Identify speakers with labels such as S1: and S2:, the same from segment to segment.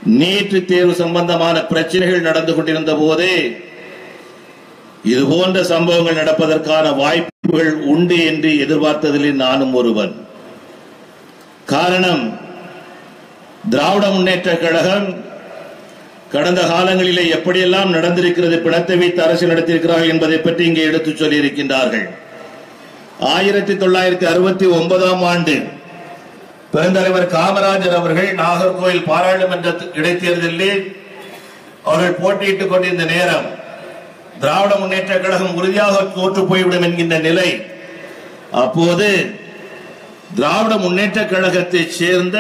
S1: நீட்டு தேர்வு சம்பந்தமான பிரச்சனைகள் நடந்து கொண்டிருந்த போதே இது போன்ற சம்பவங்கள் நடப்பதற்கான வாய்ப்புகள் உண்டு என்று எதிர்பார்த்ததில் நானும் ஒருவன் காரணம் திராவிட முன்னேற்ற கழகம் கடந்த காலங்களிலே எப்படியெல்லாம் நடந்திருக்கிறது பிணத்தை வைத்து அரசு நடத்தியிருக்கிறார்கள் என்பதை பற்றி இங்கே எடுத்துச் சொல்லியிருக்கின்றார்கள் ஆயிரத்தி தொள்ளாயிரத்தி அறுபத்தி ஒன்பதாம் ஆண்டு பெருந்தலைவர் காமராஜர் அவர்கள் நாகர்கோவில் பாராளுமன்ற இடைத்தேர்தலில் அவர்கள் போட்டியிட்டுக் கொண்டிருந்த நேரம் திராவிட முன்னேற்ற கழகம் உறுதியாக தோற்று போய்விடும் என்கின்ற நிலை அப்போது திராவிட முன்னேற்ற கழகத்தை சேர்ந்த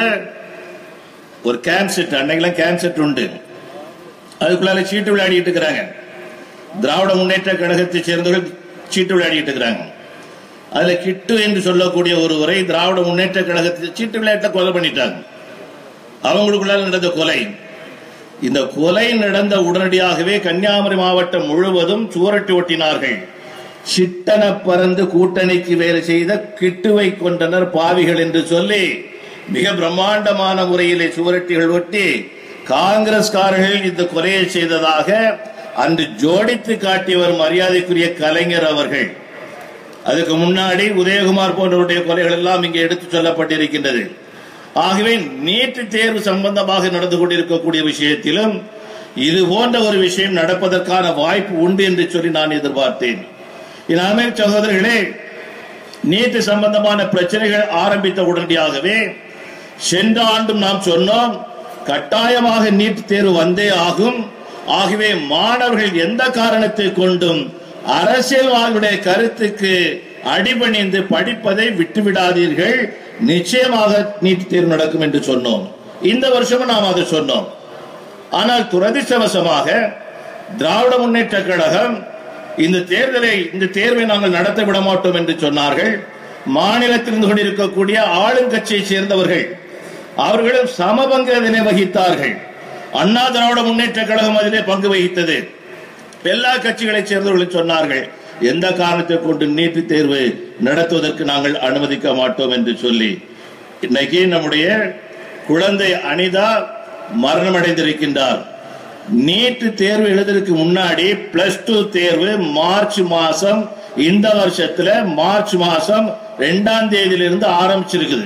S1: ஒரு கேம்செட் அன்னைக்கெல்லாம் கேம்செட் உண்டு அதுக்குள்ளால சீட்டு விளையாடிட்டு இருக்கிறாங்க திராவிட முன்னேற்ற கழகத்தை சேர்ந்தவர்கள் சீட்டு விளையாடிட்டு இருக்கிறாங்க அதுல கிட்டு என்று சொல்லக்கூடிய ஒருவரை திராவிட முன்னேற்ற கழகத்தில் சீட்டு விளையாட்டை கொலை பண்ணிட்டாங்க அவங்களுக்குள்ளால நடந்த கொலை இந்த கொலை நடந்த உடனடியாகவே கன்னியாகுமரி மாவட்டம் முழுவதும் சுவரட்டி ஒட்டினார்கள் சிட்டன பறந்து கூட்டணிக்கு வேலை செய்த கிட்டுவை கொண்டனர் பாவிகள் என்று சொல்லி மிக பிரம்மாண்டமான முறையிலே சுவரட்டிகள் ஒட்டி காங்கிரஸ்காரர்கள் இந்த கொலையை செய்ததாக அன்று ஜோடித்து காட்டியவர் மரியாதைக்குரிய கலைஞர் அவர்கள் அதுக்கு முன்னாடி உதயகுமார் போன்றவருடைய கொலைகள் எல்லாம் இங்கே எடுத்துச் சொல்லப்பட்டிருக்கின்றது ஆகவே நீட்டு தேர்வு சம்பந்தமாக நடந்து கொண்டிருக்கக்கூடிய விஷயத்திலும் இது போன்ற ஒரு விஷயம் நடப்பதற்கான வாய்ப்பு உண்டு என்று சொல்லி நான் எதிர்பார்த்தேன் இனாமே சகோதரர்களே நீட்டு சம்பந்தமான பிரச்சனைகள் ஆரம்பித்த உடனடியாகவே சென்ற ஆண்டும் நாம் சொன்னோம் கட்டாயமாக நீட் தேர்வு வந்தே ஆகும் ஆகவே மாணவர்கள் எந்த காரணத்தை கொண்டும் அரசியல்வாதியுடைய கருத்துக்கு அடிபணிந்து படிப்பதை விட்டுவிடாதீர்கள் நிச்சயமாக நீட் தேர்வு நடக்கும் என்று சொன்னோம் இந்த வருஷமும் நாம் அதை சொன்னோம் ஆனால் துரதிர்ஷ்டவசமாக திராவிட முன்னேற்ற கழகம் இந்த தேர்தலை இந்த தேர்வை நாங்கள் நடத்த விட மாட்டோம் என்று சொன்னார்கள் மாநிலத்தில் இருந்து கொண்டிருக்கக்கூடிய ஆளுங்கட்சியை சேர்ந்தவர்கள் அவர்களும் சமபங்க இதனை வகித்தார்கள் அண்ணா திராவிட முன்னேற்ற கழகம் அதிலே பங்கு வகித்தது எல்லா கட்சிகளைச் சேர்ந்தவர்கள் சொன்னார்கள் எந்த காரணத்தை கொண்டு நீட்டு தேர்வு நடத்துவதற்கு நாங்கள் அனுமதிக்க மாட்டோம் என்று சொல்லி இன்னைக்கு நம்முடைய குழந்தை அனிதா மரணம் அடைந்திருக்கின்றார் நீட்டு தேர்வு எழுதுறதுக்கு முன்னாடி பிளஸ் டூ தேர்வு மார்ச் மாசம் இந்த வருஷத்துல மார்ச் மாசம் ரெண்டாம் தேதியிலிருந்து ஆரம்பிச்சிருக்குது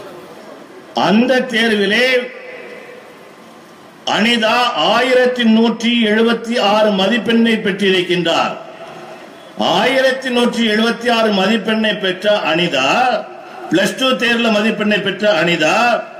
S1: அந்த தேர்விலே அனிதா ஆயிரத்தி நூற்றி எழுபத்தி ஆறு மதிப்பெண்ணை பெற்றிருக்கின்றார் ஆயிரத்தி நூற்றி எழுபத்தி ஆறு மதிப்பெண்ணை பெற்ற அனிதா பிளஸ் டூ தேர்வுல மதிப்பெண்ணை பெற்ற அனிதா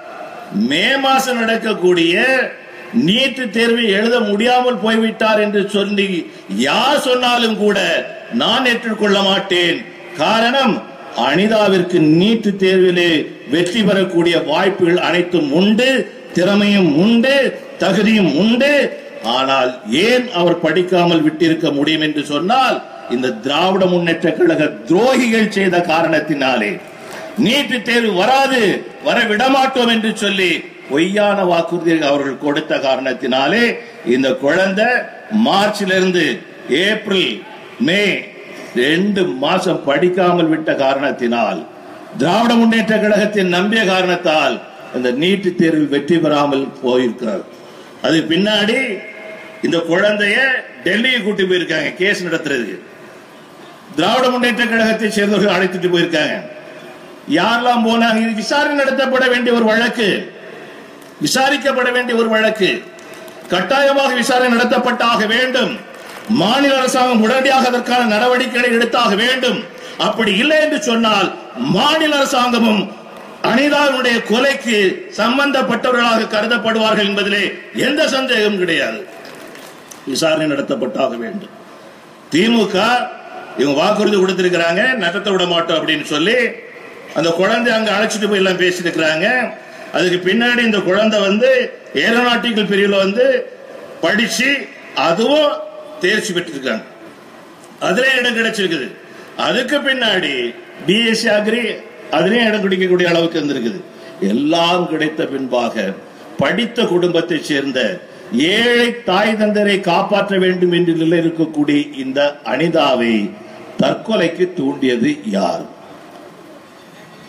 S1: மே மாசம் நடக்கக்கூடிய நீட்டு தேர்வை எழுத முடியாமல் போய்விட்டார் என்று சொல்லி யார் சொன்னாலும் கூட நான் ஏற்றுக்கொள்ள மாட்டேன் காரணம் அனிதாவிற்கு நீட்டு தேர்விலே வெற்றி பெறக்கூடிய வாய்ப்புகள் அனைத்தும் உண்டு திறமையும் உண்டு தகுதியும் உண்டு ஆனால் ஏன் அவர் படிக்காமல் விட்டிருக்க முடியும் என்று சொன்னால் இந்த திராவிட முன்னேற்ற கழக துரோகிகள் செய்த காரணத்தினாலே நீட்டு தேர்வு வராது வர விடமாட்டோம் என்று சொல்லி பொய்யான வாக்குறுதியை அவர்கள் கொடுத்த காரணத்தினாலே இந்த குழந்தை மார்ச்சிலிருந்து ஏப்ரல் மே ரெண்டு மாசம் படிக்காமல் விட்ட காரணத்தினால் திராவிட முன்னேற்ற கழகத்தின் நம்பிய காரணத்தால் இந்த நீட்டு தேர்வில் வெற்றி பெறாமல் போயிருக்கிறார் அது பின்னாடி இந்த குழந்தைய டெல்லியை கூட்டி போயிருக்காங்க கேஸ் நடத்துறதுக்கு திராவிட முன்னேற்ற கழகத்தை சேர்ந்தவர்கள் அழைத்துட்டு போயிருக்காங்க யாரெல்லாம் போனாங்க இது விசாரணை நடத்தப்பட வேண்டிய ஒரு வழக்கு விசாரிக்கப்பட வேண்டிய ஒரு வழக்கு கட்டாயமாக விசாரணை நடத்தப்பட்டாக வேண்டும் மாநில அரசாங்கம் உடனடியாக அதற்கான நடவடிக்கைகளை எடுத்தாக வேண்டும் அப்படி இல்லை என்று சொன்னால் மாநில அரசாங்கமும் அனிதாவுடைய கொலைக்கு சம்பந்தப்பட்டவர்களாக கருதப்படுவார்கள் என்பதிலே எந்த சந்தேகமும் கிடையாது விசாரணை நடத்தப்பட்டாக வேண்டும் திமுக இவங்க வாக்குறுதி கொடுத்திருக்கிறாங்க நடத்த விட மாட்டோம் அப்படின்னு சொல்லி அந்த குழந்தை அங்க அழைச்சிட்டு போய் எல்லாம் பேசியிருக்கிறாங்க அதுக்கு பின்னாடி இந்த குழந்தை வந்து ஏரோநாட்டிக்கல் பிரிவுல வந்து படிச்சு அதுவும் தேர்ச்சி பெற்றிருக்காங்க அதுல இடம் கிடைச்சிருக்குது அதுக்கு பின்னாடி பிஎஸ்சி அக்ரி அதுலயும் இடம் கிடைக்கக்கூடிய அளவுக்கு இருந்திருக்குது எல்லாம் கிடைத்த பின்பாக படித்த குடும்பத்தை சேர்ந்த ஏழை தாய் தந்தரை காப்பாற்ற வேண்டும் என்று நிலை இருக்கக்கூடிய இந்த அனிதாவை தற்கொலைக்கு தூண்டியது யார்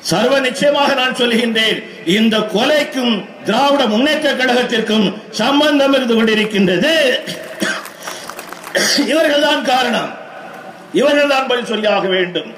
S1: சர்வ நிச்சயமாக நான் சொல்லுகின்றேன் இந்த கொலைக்கும் திராவிட முன்னேற்ற கழகத்திற்கும் சம்பந்தம் இருந்து கொண்டிருக்கின்றது இவர்கள்தான் காரணம் இவர்கள்தான் பதில் சொல்லியாக வேண்டும்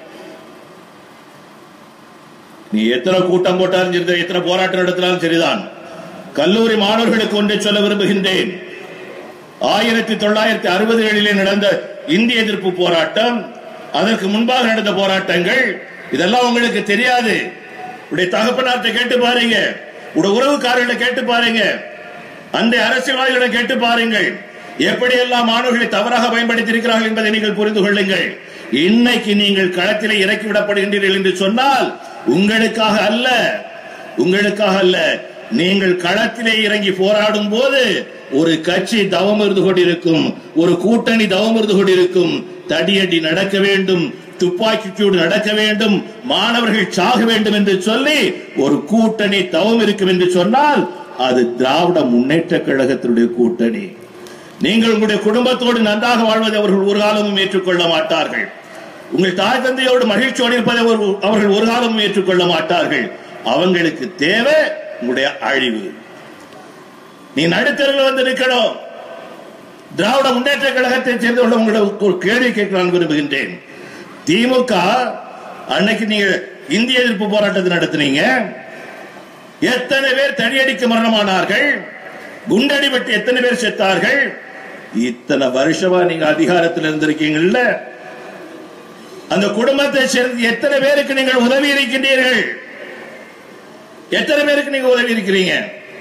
S1: நீ எத்தனை கூட்டம் போட்டாலும் சரி எத்தனை போராட்டம் நடத்தினாலும் சரிதான் கல்லூரி மாணவர்களுக்கு ஒன்றை சொல்ல விரும்புகின்றேன் ஆயிரத்தி தொள்ளாயிரத்தி அறுபதுகளிலே நடந்த இந்திய எதிர்ப்பு போராட்டம் அதற்கு முன்பாக நடந்த போராட்டங்கள் இதெல்லாம் உங்களுக்கு தெரியாது உடைய தகப்பனார்ட்ட கேட்டு பாருங்க உடைய உறவுக்காரர்களை கேட்டு பாருங்க அந்த அரசியல்வாதிகளை கேட்டு பாருங்கள் எப்படியெல்லாம் மாணவர்களை தவறாக பயன்படுத்தி இருக்கிறார்கள் என்பதை நீங்கள் புரிந்து கொள்ளுங்கள் இன்னைக்கு நீங்கள் களத்திலே இறக்கி விடப்படுகின்றீர்கள் என்று சொன்னால் உங்களுக்காக அல்ல உங்களுக்காக அல்ல நீங்கள் களத்திலே இறங்கி போராடும் போது ஒரு கட்சி தவம் இருந்து கொண்டிருக்கும் ஒரு கூட்டணி தவம் இருந்து கொண்டிருக்கும் தடியடி நடக்க வேண்டும் துப்பாக்கி சூடு நடக்க வேண்டும் மாணவர்கள் சாக வேண்டும் என்று சொல்லி ஒரு கூட்டணி தவம் இருக்கும் என்று சொன்னால் அது திராவிட முன்னேற்ற கழகத்தினுடைய கூட்டணி நீங்கள் உங்களுடைய குடும்பத்தோடு நன்றாக வாழ்வதை அவர்கள் ஒரு காலமும் ஏற்றுக்கொள்ள மாட்டார்கள் உங்கள் தாய் தந்தையோடு மகிழ்ச்சியோடு இருப்பதை அவர்- அவர்கள் ஒரு காலமும் ஏற்றுக்கொள்ள மாட்டார்கள் அவங்களுக்கு தேவை உங்களுடைய அழிவு நீ நடுத்தரில் வந்து நிற்கணும் திராவிட முன்னேற்ற கழகத்தை சேர்ந்தவர்கள் உங்களுக்கு ஒரு கேள்வி கேட்க நான் விரும்புகின்றேன் திமுக அன்னைக்கு நீங்க இந்திய எதிர்ப்பு போராட்டத்தை நடத்தினீங்க எத்தனை பேர் தடியடிக்கு மரணமானார்கள் குண்டடிபட்டு எத்தனை பேர் செத்தார்கள் இத்தனை வருஷமா நீங்க அதிகாரத்தில் இருந்திருக்கீங்கல்ல அந்த குடும்பத்தை சேர்ந்து எத்தனை பேருக்கு நீங்கள் உதவி இருக்கின்றீர்கள் எத்தனை பேருக்கு நீங்க உதவி இருக்கிறீங்க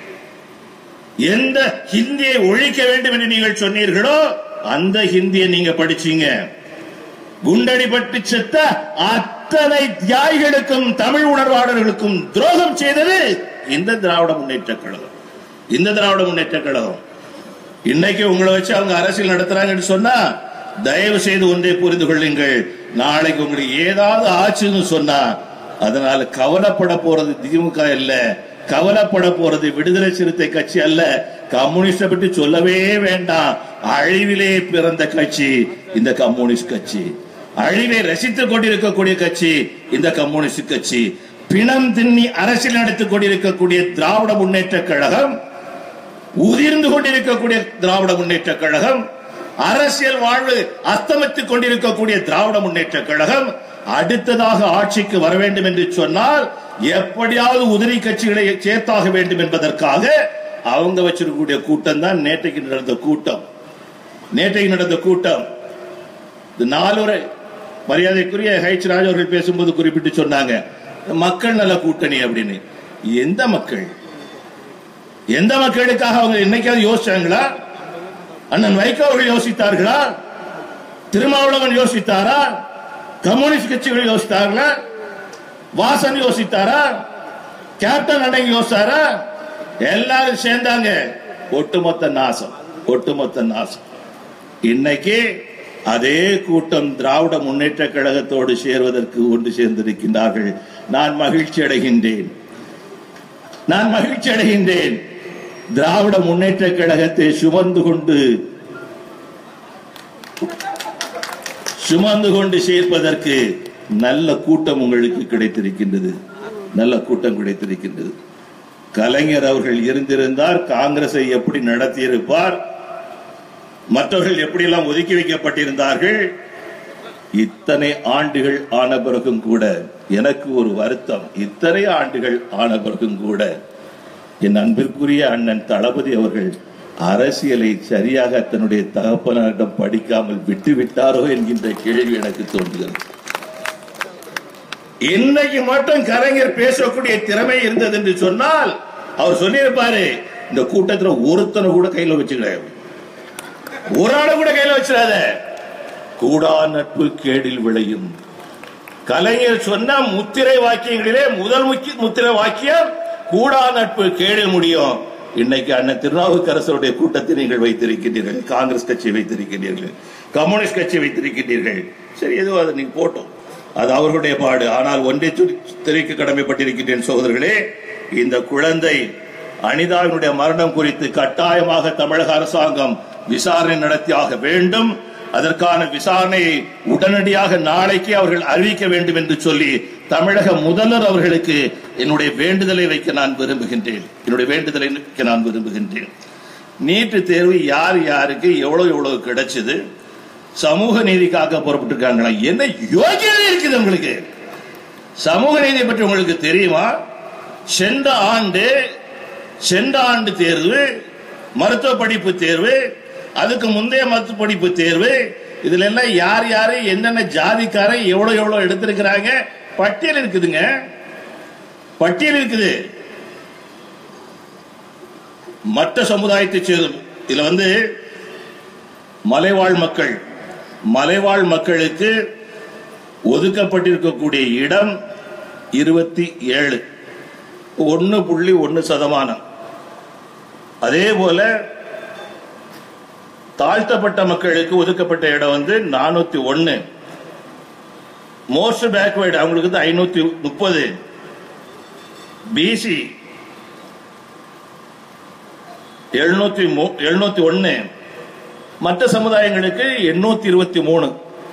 S1: எந்த ஹிந்தியை ஒழிக்க வேண்டும் என்று நீங்கள் சொன்னீர்களோ அந்த ஹிந்தியை நீங்க படிச்சீங்க குண்டடிபட்டு செத்த அத்தனை தியாகிகளுக்கும் தமிழ் உணர்வாளர்களுக்கும் துரோகம் செய்தது இந்த திராவிட முன்னேற்ற கழகம் இந்த திராவிட முன்னேற்ற கழகம் இன்னைக்கு உங்களை வச்சு அவங்க அரசியல் நடத்துறாங்கன்னு சொன்னா தயவு செய்து ஒன்றை புரிந்து கொள்ளுங்கள் நாளைக்கு உங்களுக்கு ஏதாவது ஆச்சுன்னு சொன்னா அதனால கவலைப்பட போறது திமுக இல்ல கவலைப்பட போறது விடுதலை சிறுத்தை கட்சி அல்ல கம்யூனிஸ்ட பற்றி சொல்லவே வேண்டாம் அழிவிலே பிறந்த கட்சி இந்த கம்யூனிஸ்ட் கட்சி அழிவை ரசித்துக் கொண்டிருக்கக்கூடிய கட்சி இந்த கம்யூனிஸ்ட் கட்சி பிணம் திண்ணி அரசியல் நடத்திக் கொண்டிருக்கக்கூடிய திராவிட முன்னேற்ற கழகம் உதிர்ந்து கொண்டிருக்கக்கூடிய திராவிட முன்னேற்ற கழகம் அரசியல் வாழ்வு அஸ்தமித்துக் கொண்டிருக்கக்கூடிய திராவிட முன்னேற்ற கழகம் அடுத்ததாக ஆட்சிக்கு வர வேண்டும் என்று சொன்னால் எப்படியாவது உதிரி கட்சிகளை சேர்த்தாக வேண்டும் என்பதற்காக அவங்க வச்சிருக்கக்கூடிய கூட்டம் தான் நேற்றைக்கு நடந்த கூட்டம் நேற்றைக்கு நடந்த கூட்டம் இந்த நாலுரை மரியாதைக்குரிய ஹைச் ராஜ் அவர்கள் பேசும்போது குறிப்பிட்டு சொன்னாங்க மக்கள் நல கூட்டணி அப்படின்னு எந்த மக்கள் எந்த மக்களுக்காக அவங்க என்னைக்காவது யோசிச்சாங்களா அண்ணன் வைகோ அவர்கள் யோசித்தார்களா திருமாவளவன் யோசித்தாரா கம்யூனிஸ்ட் கட்சிகள் யோசித்தார்களா வாசன் யோசித்தாரா கேப்டன் அடங்கி யோசித்தாரா எல்லாரும் சேர்ந்தாங்க ஒட்டுமொத்த நாசம் ஒட்டுமொத்த நாசம் இன்னைக்கு அதே கூட்டம் திராவிட முன்னேற்ற கழகத்தோடு சேர்வதற்கு ஒன்று சேர்ந்திருக்கின்றார்கள் நான் மகிழ்ச்சி அடைகின்றேன் நான் மகிழ்ச்சி அடைகின்றேன் திராவிட முன்னேற்ற கழகத்தை சுமந்து கொண்டு சுமந்து கொண்டு சேர்ப்பதற்கு நல்ல கூட்டம் உங்களுக்கு கிடைத்திருக்கின்றது நல்ல கூட்டம் கிடைத்திருக்கின்றது கலைஞர் அவர்கள் இருந்திருந்தார் காங்கிரஸை எப்படி நடத்தியிருப்பார் மற்றவர்கள் எப்படியெல்லாம் ஒதுக்கி வைக்கப்பட்டிருந்தார்கள் இத்தனை ஆண்டுகள் ஆன பிறகும் கூட எனக்கு ஒரு வருத்தம் இத்தனை ஆண்டுகள் ஆன பிறகும் கூட என் அன்பிற்குரிய அண்ணன் தளபதி அவர்கள் அரசியலை சரியாக தன்னுடைய தகப்பனிடம் படிக்காமல் விட்டு விட்டாரோ என்கின்ற கேள்வி எனக்கு தோன்றுகிறது இன்னைக்கு மட்டும் கலைஞர் பேசக்கூடிய திறமை இருந்தது என்று சொன்னால் அவர் சொல்லியிருப்பாரு இந்த கூட்டத்துல ஒருத்தனை கூட கையில வச்சுக்கிறேன் ஒரு ஆளை கூட கையில வச்சிடாத கூடா நட்பு கேடில் விளையும் கலைஞர் சொன்ன முத்திரை வாக்கியங்களிலே முதல் முக்கிய முத்திரை வாக்கியம் கூடா நட்பு கேடில் முடியும் இன்னைக்கு அண்ணன் திருநாவுக்கரசருடைய கூட்டத்தை நீங்கள் வைத்திருக்கின்றீர்கள் காங்கிரஸ் கட்சி வைத்திருக்கின்றீர்கள் கம்யூனிஸ்ட் கட்சி வைத்திருக்கின்றீர்கள் சரி எதுவும் அதை நீங்க போட்டோம் அது அவர்களுடைய பாடு ஆனால் ஒன்றை சொல்லி- தெரிவிக்க கடமைப்பட்டிருக்கின்றேன் சகோதரர்களே இந்த குழந்தை அனிதாவினுடைய மரணம் குறித்து கட்டாயமாக தமிழக அரசாங்கம் விசாரணை நடத்தியாக வேண்டும் அதற்கான விசாரணையை உடனடியாக நாளைக்கு அவர்கள் அறிவிக்க வேண்டும் என்று சொல்லி தமிழக முதல்வர் அவர்களுக்கு என்னுடைய வேண்டுதலை வைக்க நான் விரும்புகின்றேன் என்னுடைய வேண்டுதலை வைக்க நான் விரும்புகின்றேன் நீட்டு தேர்வு யார் யாருக்கு எவ்வளவு எவ்வளவு கிடைச்சது சமூக நீதிக்காக புறப்பட்டிருக்காங்களா என்ன யோகியதை இருக்குது உங்களுக்கு சமூக நீதி பற்றி உங்களுக்கு தெரியுமா சென்ற ஆண்டு சென்ற ஆண்டு தேர்வு மருத்துவ படிப்பு தேர்வு அதுக்கு முந்தைய மருத்துவ படிப்பு தேர்வு இதுல எல்லாம் யார் யாரு என்னென்ன ஜாதிக்காரன் எவ்வளவு எவ்வளவு எடுத்திருக்கிறாங்க பட்டியல் இருக்குதுங்க பட்டியல் இருக்குது மற்ற சமுதாயத்தை சேர்ந்த இதுல வந்து மலைவாழ் மக்கள் மலைவாழ் மக்களுக்கு ஒதுக்கப்பட்டிருக்கக்கூடிய இடம் இருபத்தி ஏழு ஒன்னு புள்ளி ஒன்னு சதமானம் அதே போல தாழ்த்தப்பட்ட மக்களுக்கு ஒதுக்கப்பட்ட இடம் வந்து நானூத்தி ஒன்னு மோஸ்ட் பேக்வேர்டு அவங்களுக்கு வந்து ஐநூத்தி முப்பது பிசி எழுநூத்தி எழுநூத்தி ஒன்னு மற்ற சமுதாயங்களுக்கு எண்ணூத்தி இருபத்தி மூணு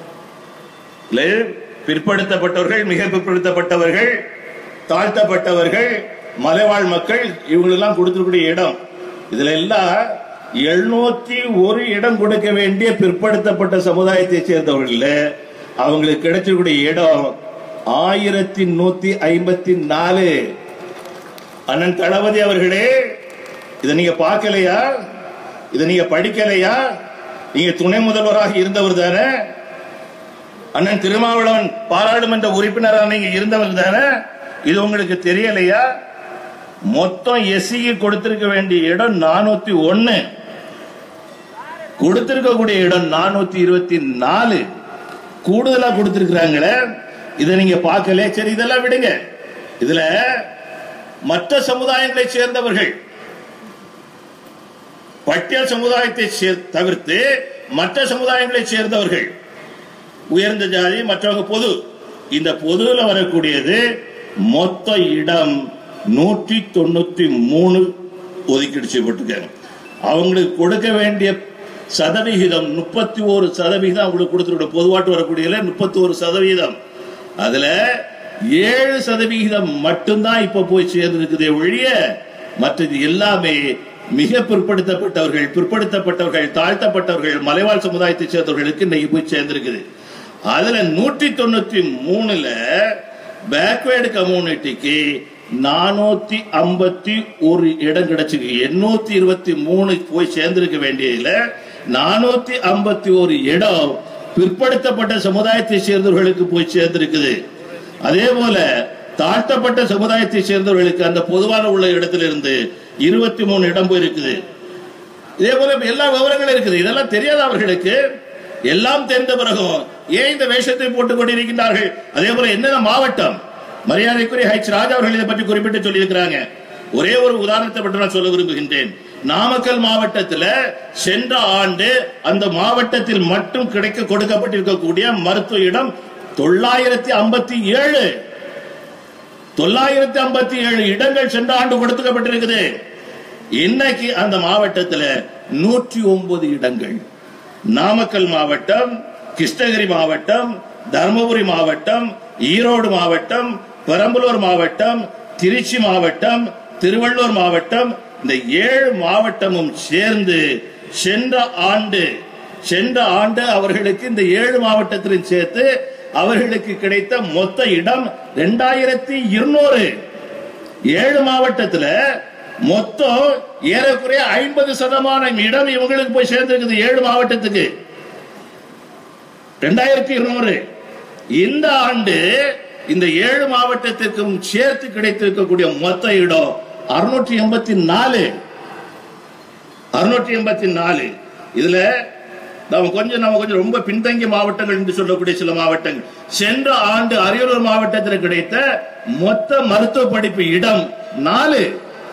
S1: பிற்படுத்தப்பட்டவர்கள் மிக பிற்படுத்தப்பட்டவர்கள் தாழ்த்தப்பட்டவர்கள் மலைவாழ் மக்கள் இவங்களெல்லாம் கொடுத்திருக்கூடிய இடம் இதுல எல்லாம் எழுநூத்தி ஒரு இடம் கொடுக்க வேண்டிய பிற்படுத்தப்பட்ட சமுதாயத்தை சேர்ந்தவர்கள் அவங்களுக்கு கிடைச்சிருக்கூடிய இடம் ஆயிரத்தி நூத்தி ஐம்பத்தி நாலு அண்ணன் தளபதி அவர்களே இதை நீங்க பார்க்கலையா இதை நீங்க படிக்கலையா நீங்க துணை முதல்வராக இருந்தவர் தானே அண்ணன் திருமாவளவன் பாராளுமன்ற உறுப்பினராக நீங்க இருந்தவர் தானே இது உங்களுக்கு தெரியலையா மொத்தம் எஸ்சிக்கு கொடுத்திருக்க வேண்டிய இடம் நானூத்தி ஒன்னு கொடுத்திருக்கக்கூடிய இடம் நானூத்தி இருபத்தி நாலு கூடுதலா கொடுத்திருக்கிறாங்களே இதை நீங்க பார்க்கல சரி இதெல்லாம் விடுங்க இதுல மற்ற சமுதாயங்களை சேர்ந்தவர்கள் பட்டியல் சமுதாயத்தை தவிர்த்து மற்ற சமுதாயங்களை சேர்ந்தவர்கள் உயர்ந்த ஜாதி மற்றவங்க பொது இந்த பொதுல வரக்கூடியது மொத்த இடம் நூற்றி தொண்ணூத்தி மூணு ஒதுக்கீடு செய்யப்பட்டிருக்காங்க அவங்களுக்கு கொடுக்க வேண்டிய சதவிகிதம் முப்பத்தி ஒரு சதவிகிதம் அவங்களுக்கு கொடுத்துருக்க பொதுவாட்டு வரக்கூடியதுல முப்பத்தி ஒரு சதவிகிதம் அதுல ஏழு சதவிகிதம் மட்டும்தான் இப்ப போய் சேர்ந்திருக்குதே ஒழிய மற்றது எல்லாமே மிக பிற்படுத்தப்பட்டவர்கள் பிற்படுத்தப்பட்டவர்கள் தாழ்த்தப்பட்டவர்கள் மலைவாழ் சமுதாயத்தை சேர்ந்தவர்களுக்கு இன்னைக்கு போய் சேர்ந்திருக்குது அதுல நூற்றி தொண்ணூத்தி மூணுல பேக்வேர்டு கம்யூனிட்டிக்கு நானூத்தி ஐம்பத்தி ஒரு இடம் கிடைச்சிருக்கு எண்ணூத்தி இருபத்தி மூணு போய் சேர்ந்திருக்க வேண்டியதுல நானூத்தி ஐம்பத்தி ஒரு இடம் பிற்படுத்தப்பட்ட சமுதாயத்தை சேர்ந்தவர்களுக்கு போய் சேர்ந்திருக்குது அதே போல தாழ்த்தப்பட்ட சமுதாயத்தை சேர்ந்தவர்களுக்கு அந்த பொதுவான உள்ள இடத்துல இருந்து இருபத்தி மூணு இடம் போயிருக்குது இதே போல எல்லா விவரங்களும் இருக்குது இதெல்லாம் தெரியாத அவர்களுக்கு எல்லாம் தெரிந்த பிறகும் ஏன் இந்த வேஷத்தை போட்டுக் கொண்டிருக்கின்றார்கள் அதே போல என்னென்ன மாவட்டம் மரியாதைக்குரிய ஹைச் ராஜா அவர்கள் இதை பற்றி குறிப்பிட்டு சொல்லியிருக்கிறாங்க ஒரே ஒரு உதாரணத்தை பற்றி நான் சொல்ல விரும்புகின்றேன் நாமக்கல் மாவட்டத்தில் சென்ற ஆண்டு அந்த மாவட்டத்தில் மட்டும் கிடைக்க கொடுக்கப்பட்டிருக்கக்கூடிய மருத்துவ இடம் தொள்ளாயிரத்தி ஐம்பத்தி ஏழு தொள்ளாயிரத்தி ஐம்பத்தி ஏழு இடங்கள் சென்ற ஆண்டு கொடுக்கப்பட்டிருக்குது இன்னைக்கு அந்த மாவட்டத்தில் நூற்றி ஒன்பது இடங்கள் நாமக்கல் மாவட்டம் கிருஷ்ணகிரி மாவட்டம் தருமபுரி மாவட்டம் ஈரோடு மாவட்டம் பெரம்பலூர் மாவட்டம் திருச்சி மாவட்டம் திருவள்ளூர் மாவட்டம் இந்த ஏழு மாவட்டமும் சேர்ந்து சென்ற ஆண்டு சென்ற ஆண்டு அவர்களுக்கு இந்த ஏழு மாவட்டத்திலும் சேர்த்து அவர்களுக்கு கிடைத்த மொத்த இடம் ரெண்டாயிரத்தி இருநூறு ஏழு மாவட்டத்தில் மொத்தம் ஏறக்குறைய ஐம்பது சதமானம் இடம் இவங்களுக்கு போய் சேர்ந்திருக்குது ஏழு மாவட்டத்துக்கு ரெண்டாயிரத்தி இருநூறு இந்த ஆண்டு இந்த ஏழு மாவட்டத்திற்கும் சேர்த்து கிடைத்திருக்கக்கூடிய மொத்த இடம் அறுநூற்றி எண்பத்தி நாலு அறுநூற்றி எண்பத்தி நாலு இதுல நம்ம கொஞ்சம் நம்ம கொஞ்சம் ரொம்ப பின்தங்கிய மாவட்டங்கள் என்று சொல்லக்கூடிய சில மாவட்டங்கள் சென்ற ஆண்டு அரியலூர் மாவட்டத்தில் கிடைத்த மொத்த மருத்துவ படிப்பு இடம் நாலு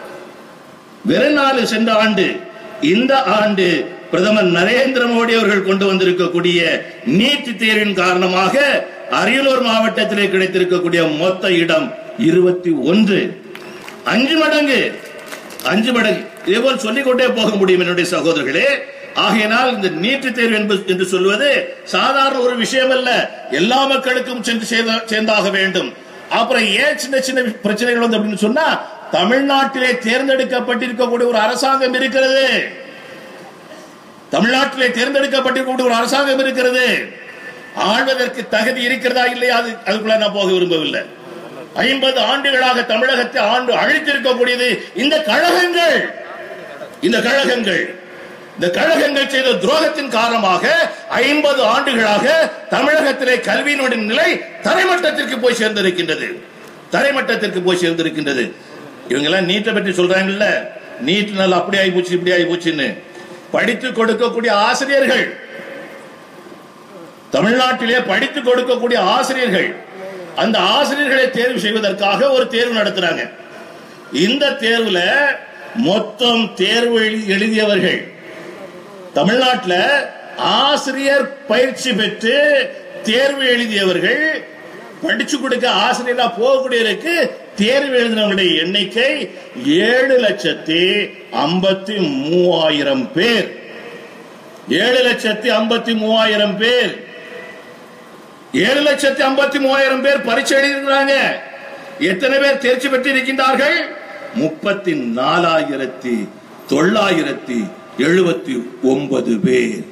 S1: வெறும் நாலு சென்ற ஆண்டு இந்த ஆண்டு பிரதமர் நரேந்திர மோடி அவர்கள் கொண்டு வந்திருக்கக்கூடிய நீட் தேர்வின் காரணமாக அரியலூர் மாவட்டத்திலே கிடைத்திருக்கக்கூடிய மொத்த இடம் இருபத்தி ஒன்று அஞ்சு மடங்கு அஞ்சு மடங்கு இதே போல் சொல்லிக்கொண்டே போக முடியும் என்னுடைய சகோதரர்களே ஆகையினால் இந்த நீட்டு தேர்வு என்பது என்று சொல்வது சாதாரண ஒரு விஷயம் அல்ல எல்லா மக்களுக்கும் சென்று சேர்ந்த- சேர்ந்தாக வேண்டும் அப்புறம் ஏன் சின்ன சின்ன பிரச்சனைகள் வந்து அப்படின்னு சொன்னா தமிழ்நாட்டிலே தேர்ந்தெடுக்கப்பட்டிருக்கக்கூடிய ஒரு அரசாங்கம் இருக்கிறது தமிழ்நாட்டிலே தேர்ந்தெடுக்கப்பட்டிருக்கக்கூடிய ஒரு அரசாங்கம் இருக்கிறது ஆள்வதற்கு தகுதி இருக்கிறதா இல்லையா அது அதுக்குள்ள நான் போக விரும்பவில்லை ஐம்பது ஆண்டுகளாக தமிழகத்தை ஆண்டு அழித்திருக்கக்கூடியது இந்த கழகங்கள் இந்த கழகங்கள் இந்த கழகங்கள் செய்த துரோகத்தின் காரணமாக ஐம்பது ஆண்டுகளாக தமிழகத்திலே கல்வியினுடைய நிலை தரைமட்டத்திற்கு போய் சேர்ந்திருக்கின்றது தரைமட்டத்திற்கு போய் சேர்ந்திருக்கின்றது இவங்க எல்லாம் நீட்டை பற்றி சொல்றாங்கல்ல நீட் நல்லா அப்படி ஆகி போச்சு இப்படி ஆகி போச்சுன்னு படித்து கொடுக்கக்கூடிய ஆசிரியர்கள் தமிழ்நாட்டிலே படித்து கொடுக்கக்கூடிய ஆசிரியர்கள் அந்த ஆசிரியர்களை தேர்வு செய்வதற்காக ஒரு தேர்வு நடத்துறாங்க இந்த தேர்வுல மொத்தம் தேர்வு எழுதி- எழுதியவர்கள் தமிழ்நாட்டில் ஆசிரியர் பயிற்சி பெற்று தேர்வு எழுதியவர்கள் படிச்சு கொடுக்க ஆசிரியரா போகக்கூடியவருக்கு தேர்வு எழுதினவங்களுடைய எண்ணிக்கை ஏழு லட்சத்தி ஐம்பத்தி மூவாயிரம் பேர் ஏழு லட்சத்தி ஐம்பத்தி மூவாயிரம் பேர் ஏழு லட்சத்தி ஐம்பத்தி மூவாயிரம் பேர் பரீட்சை எழுதியிருக்கிறாங்க எத்தனை பேர் தேர்ச்சி பெற்று இருக்கின்றார்கள் முப்பத்தி நாலாயிரத்தி தொள்ளாயிரத்தி எழுபத்தி ஒன்பது பேர்